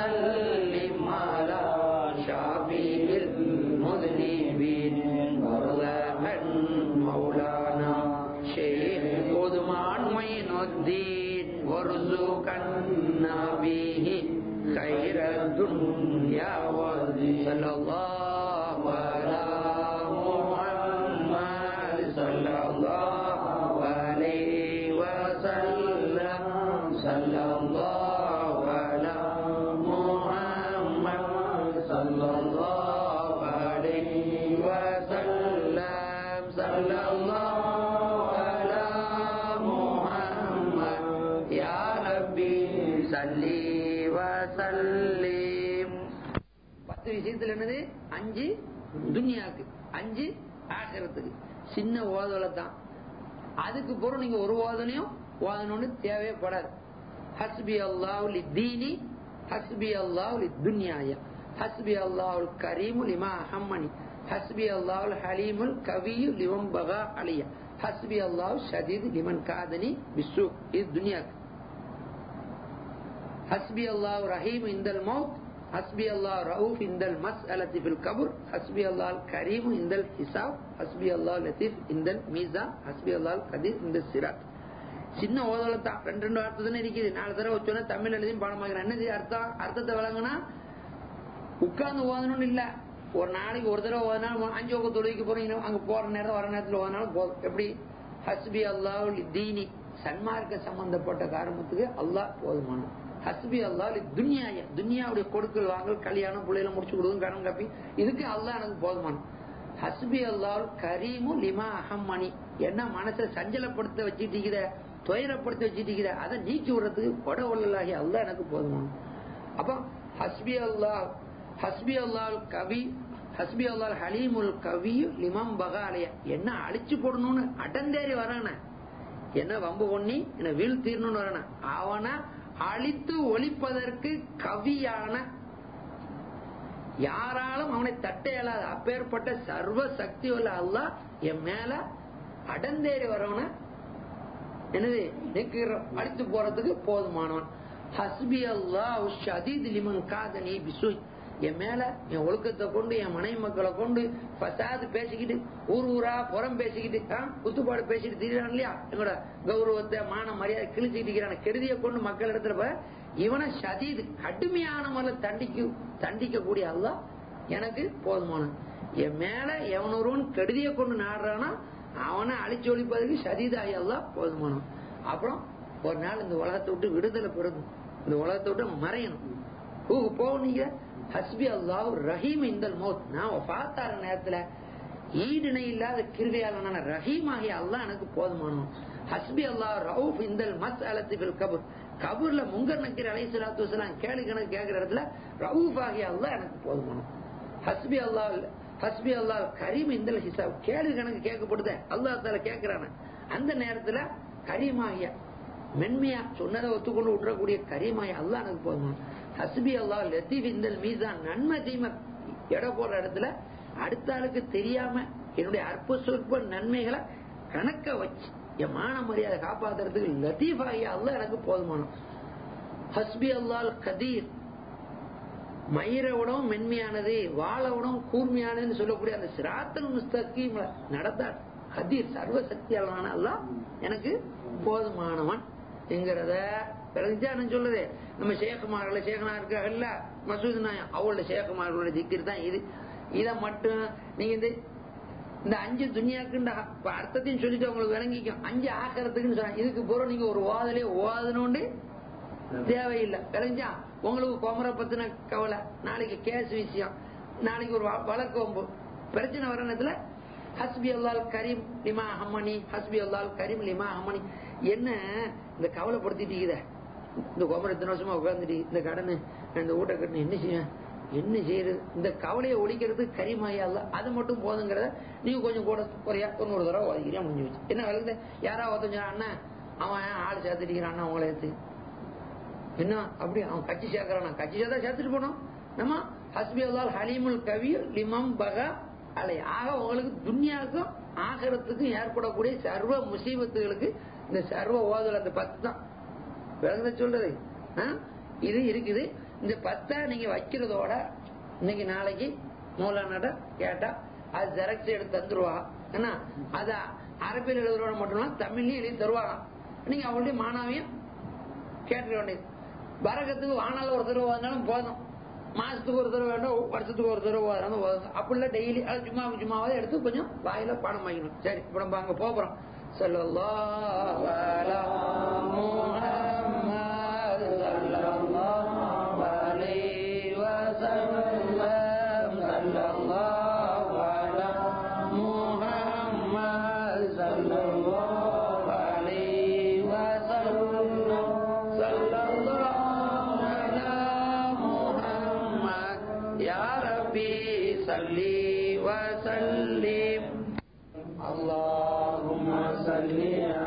وسلم على شافي المذنبين وارض مولانا شيخ عثمان معين الدين وارزقنا به خير الدنيا صلى الله على محمد صلى الله عليه وسلم صلى الله على محمد صلى الله عليه وسلم صلى الله على محمد يا ربي صلي وسلم பத்து விஷயத்துல என்னது அஞ்சு துன்யாக்கு அஞ்சு ஆசிரத்துக்கு சின்ன ஓதலை தான் அதுக்கு பிறகு நீங்க ஒரு ஓதனையும் ஓதணும்னு தேவைப்படாது ஹஸ்பி அல்லாஹ் தீனி ஹஸ்பி அல்லாஹ் துன்யாய ஹஸ்பி அல்லாஹ் கரீமு லிமா அஹம்மனி ஹஸ்பி அல்லாஹ் ஹலீமுல் கவியு லிவம் பகா அலியா ஹஸ்பி அல்லாஹ் ஷதீத் லிமன் காதனி பிசு இது துன்யாக்கு حسبي الله رحيم عند الموت حسبي الله رؤوف عند المسألة في القبر حسبي الله الكريم عند الحساب حسبي الله لطيف عند الميزان حسبي الله القدير عند الصراط சின்ன ஓதலை தான் ரெண்டு ரெண்டு அர்த்தம் தானே இருக்குது நாலு தடவை வச்சோன்னா தமிழ் எழுதியும் பாடமாக்கிறேன் என்ன செய்ய அர்த்தம் அர்த்தத்தை விளங்குனா உட்கார்ந்து ஓதணும்னு இல்ல ஒரு நாளைக்கு ஒரு தடவை ஓதனாலும் அஞ்சு ஒக்க தொழுவிக்கு போறீங்க அங்க போற நேரம் வர நேரத்தில் ஓதனாலும் போதும் எப்படி ஹஸ்பி அல்லாஹ் தீனி சன்மார்க்க சம்பந்தப்பட்ட காரணத்துக்கு அல்லாஹ் போதுமான ஹஸ்பி அல்லாஹ் துன்யாய துன்யாவுடைய கொடுக்கல் வாங்கல் கல்யாணம் பிள்ளைகளை முடிச்சு கொடுக்கும் கடன் காப்பி இதுக்கு அல்லாஹ் எனக்கு போதுமான ஹஸ்பி அல்லாஹ் கரீமு லிமா அஹம்மணி என்ன மனசை சஞ்சலப்படுத்த வச்சுட்டு துயரப்படுத்த வச்சுட்டு அதை நீக்கி விடுறதுக்கு கொட உள்ளலாகி அல்லாஹ் எனக்கு போதுமான அப்ப ஹஸ்பி அல்லாஹ் ஹஸ்பி அல்லாஹ் கவி ஹஸ்பி அல்லாஹ் ஹலீமுல் கவியு லிமம் பகாலய என்ன அழிச்சு போடணும்னு அடந்தேறி வரான என்ன வம்பு பண்ணி என்ன வீழ்த்தீரணும்னு வரான அவனை அழித்து ஒழிப்பதற்கு கவியான யாராலும் அவனை தட்ட இயலாத அப்பேற்பட்ட சர்வ சக்தி உள்ள அல்லாஹ் என் மேல அடந்தேறி வரவன என்னது நிக்கிற அழித்து போறதுக்கு போதுமானவன் ஹஸ்பி அல்லாஹ் ஷதீத் லிமன் காதனி பிசுய் என் மேல என் ஒழுக்கத்தை கொண்டு என் மனைவி மக்களை கொண்டு பசாது பேசிக்கிட்டு ஊர் ஊரா புறம் பேசிக்கிட்டு ஆ, குத்துப்பாடு பேசிட்டு திரிறான் இல்லையா எங்களோட கௌரவத்தை மான மரியாதை கிழிச்சுக்கிட்டு இருக்கிறான கெடுதியை கொண்டு மக்கள் இடத்துல போய் இவனை சதீது கடுமையான முறையில் தண்டிக்க தண்டிக்கக்கூடிய அல்லாஹ் எனக்கு போதுமான என் மேல எவன் ஒருவன் கெடுதியை கொண்டு நாடுறானா அவனை அழிச்சு ஒழிப்பதற்கு சதீதாயி அல்லாஹ் போதுமானவன் அப்புறம் ஒரு நாள் இந்த உலகத்தை விட்டு விடுதலை பெறணும் இந்த உலகத்தை விட்டு மறையணும் ஊகு போனீங்க ஹஸ்பி அல்லாஹ் ரஹீம் இந்தல் மௌத் நான் பார்த்தார நேரத்துல ஈடுணை இல்லாத கிருவையாளனான ரஹீம் ஆகிய அல்லாஹ் எனக்கு போதுமானவன் ஹஸ்பி அல்லாஹ் ரவுஃப் இந்தல் மஸ் அலத்திபில் கபூர் கபூர்ல முங்கர் நக்கீர் அலை சலாத்து வசலாம் கேளு கணக்கு கேட்கிற இடத்துல ரவுஃப் ஆகிய அல்லாஹ் எனக்கு போதுமானவன் ஹஸ்பி அல்லாஹ் ஹஸ்பி அல்லாஹ் கரீம் இந்தல் ஹிசாப் கேளு கணக்கு கேட்கப்படுத அல்லாஹ் தால கேட்கிறான அந்த நேரத்துல கரீமாகிய மென்மையா சொன்னதை ஒத்துக்கொண்டு விட்டுறக்கூடிய கரீமாய அல்லாஹ் எனக்கு போதுமா ஹஸ்பி அல்லாஹ் லத்தீப் இந்தல் மீசான் நன்மை தீமை எடை போடுற இடத்துல அடுத்த ஆளுக்கு தெரியாம என்னுடைய அற்ப சொற்ப நன்மைகளை கணக்க வச்சு என் மான மரியாதை காப்பாத்துறதுக்கு லத்தீப் ஆகிய அல்லாஹ் எனக்கு போதுமானம் ஹஸ்பி அல்லாஹ் கதீர் மயிரை விடவும் மென்மையானது வாழை விடவும் கூர்மையானதுன்னு சொல்லக்கூடிய அந்த சிராத்தல் முஸ்தகீம் நடந்தார் கதீர் சர்வ சக்தியாலான அல்லாஹ் எனக்கு போதுமானவன் என்கிறத விளங்கிச்சா நான் சொல்லுது நம்ம சேகமார்கள சேகனா இருக்காங்கல்ல மசூத் நாயம் அவளோட சேகமார்களோட திக்கிர் தான் இது இதை மட்டும் நீங்க இந்த இந்த அஞ்சு துனியாக்குன்ற இப்ப அர்த்தத்தையும் சொல்லிட்டு உங்களுக்கு விளங்கிக்கும் அஞ்சு ஆக்கிறதுக்குன்னு சொன்னாங்க இதுக்கு பிறகு நீங்க ஒரு ஓதலே ஓதணுண்டு தேவையில்லை விளங்கிச்சா உங்களுக்கு குமர பத்தின கவலை நாளைக்கு கேஸ் விஷயம் நாளைக்கு ஒரு வ- வழக்கு வம்பு பிரச்சனை வர நேரத்துல ஹஸ்பி அல்லால் கரீம் லிமா ஹம்மணி ஹஸ்பி அல்லால் கரீம் லிமா ஹம்மணி என்ன இந்த கவலைப்படுத்திட்டு இருக்குதே? இந்த குமர இத்தனை வருஷமா உட்கார்ந்துட்டு இந்த கடனு நான் இந்த ஊட்ட கட்டணும் என்ன செய்வேன் என்ன செய்யறது இந்த கவலையை ஒழிக்கிறதுக்கு கரிமாயா இல்ல அது மட்டும் போதுங்கிறத நீங்க கொஞ்சம் கூட குறையா தொண்ணூறு தடவை ஒதுக்கிறீங்க முடிஞ்சு வச்சு என்ன விளக்குது யாரா ஒருத்தன் சொன்னா, அண்ணா அவன் ஆள் சேர்த்துட்டு அண்ணா உங்களை எடுத்து என்ன அப்படி அவன் கட்சி சேர்க்கறானா கட்சி சேர்த்தா சேர்த்துட்டு போனோம் நம்ம ஹஸ்பி அல்லால் ஹலீமுல் கவி லிமம் பக அலை ஆக உங்களுக்கு துன்யாவுக்கும் ஆகரத்துக்கும் ஏற்படக்கூடிய சர்வ முசீபத்துகளுக்கு இந்த சர்வ ஓதல் அந்த பத்து தான் விளங்குத சொல்றது ஆ? இது இருக்குது இந்த பத்தை நீங்க வைக்கிறதோட இன்னைக்கு நாளைக்கு மூலானட கேட்டா அது ஜெராக்ஸ் எடுத்து தந்துருவாங்க என்ன அத அரபியில் எழுதுறோட மட்டும் இல்ல தமிழ்லயும் எழுதி தருவாங்க நீங்க அவங்கள்ட்ட மாணவியும் கேட்டுக்க வேண்டியது பரகத்துக்கு வானால ஒரு தடவை வந்தாலும் போதும் மாசத்துக்கு ஒரு தடவை வேண்டாம் வருஷத்துக்கு ஒரு தடவை வந்தாலும் போதும் அப்படிலாம் டெய்லி அது சும்மா சும்மாவது எடுத்து கொஞ்சம் வாயில பாடம் வாங்கிக்கணும் சரி இப்ப நம்ம அங்க போறோம் ஸல்லல்லாஹு அலா முஹம்மது ஸல்லல்லாஹு அலைஹி வஸல்லம் ஸல்லல்லாஹு அலா முஹம்மது ஸல்லல்லாஹு அலைஹி வஸல்லம் ஸல்லல்லாஹு அலா முஹம்மது யா ரப்பி ஸல்லி வஸல்லிம் اللهم صل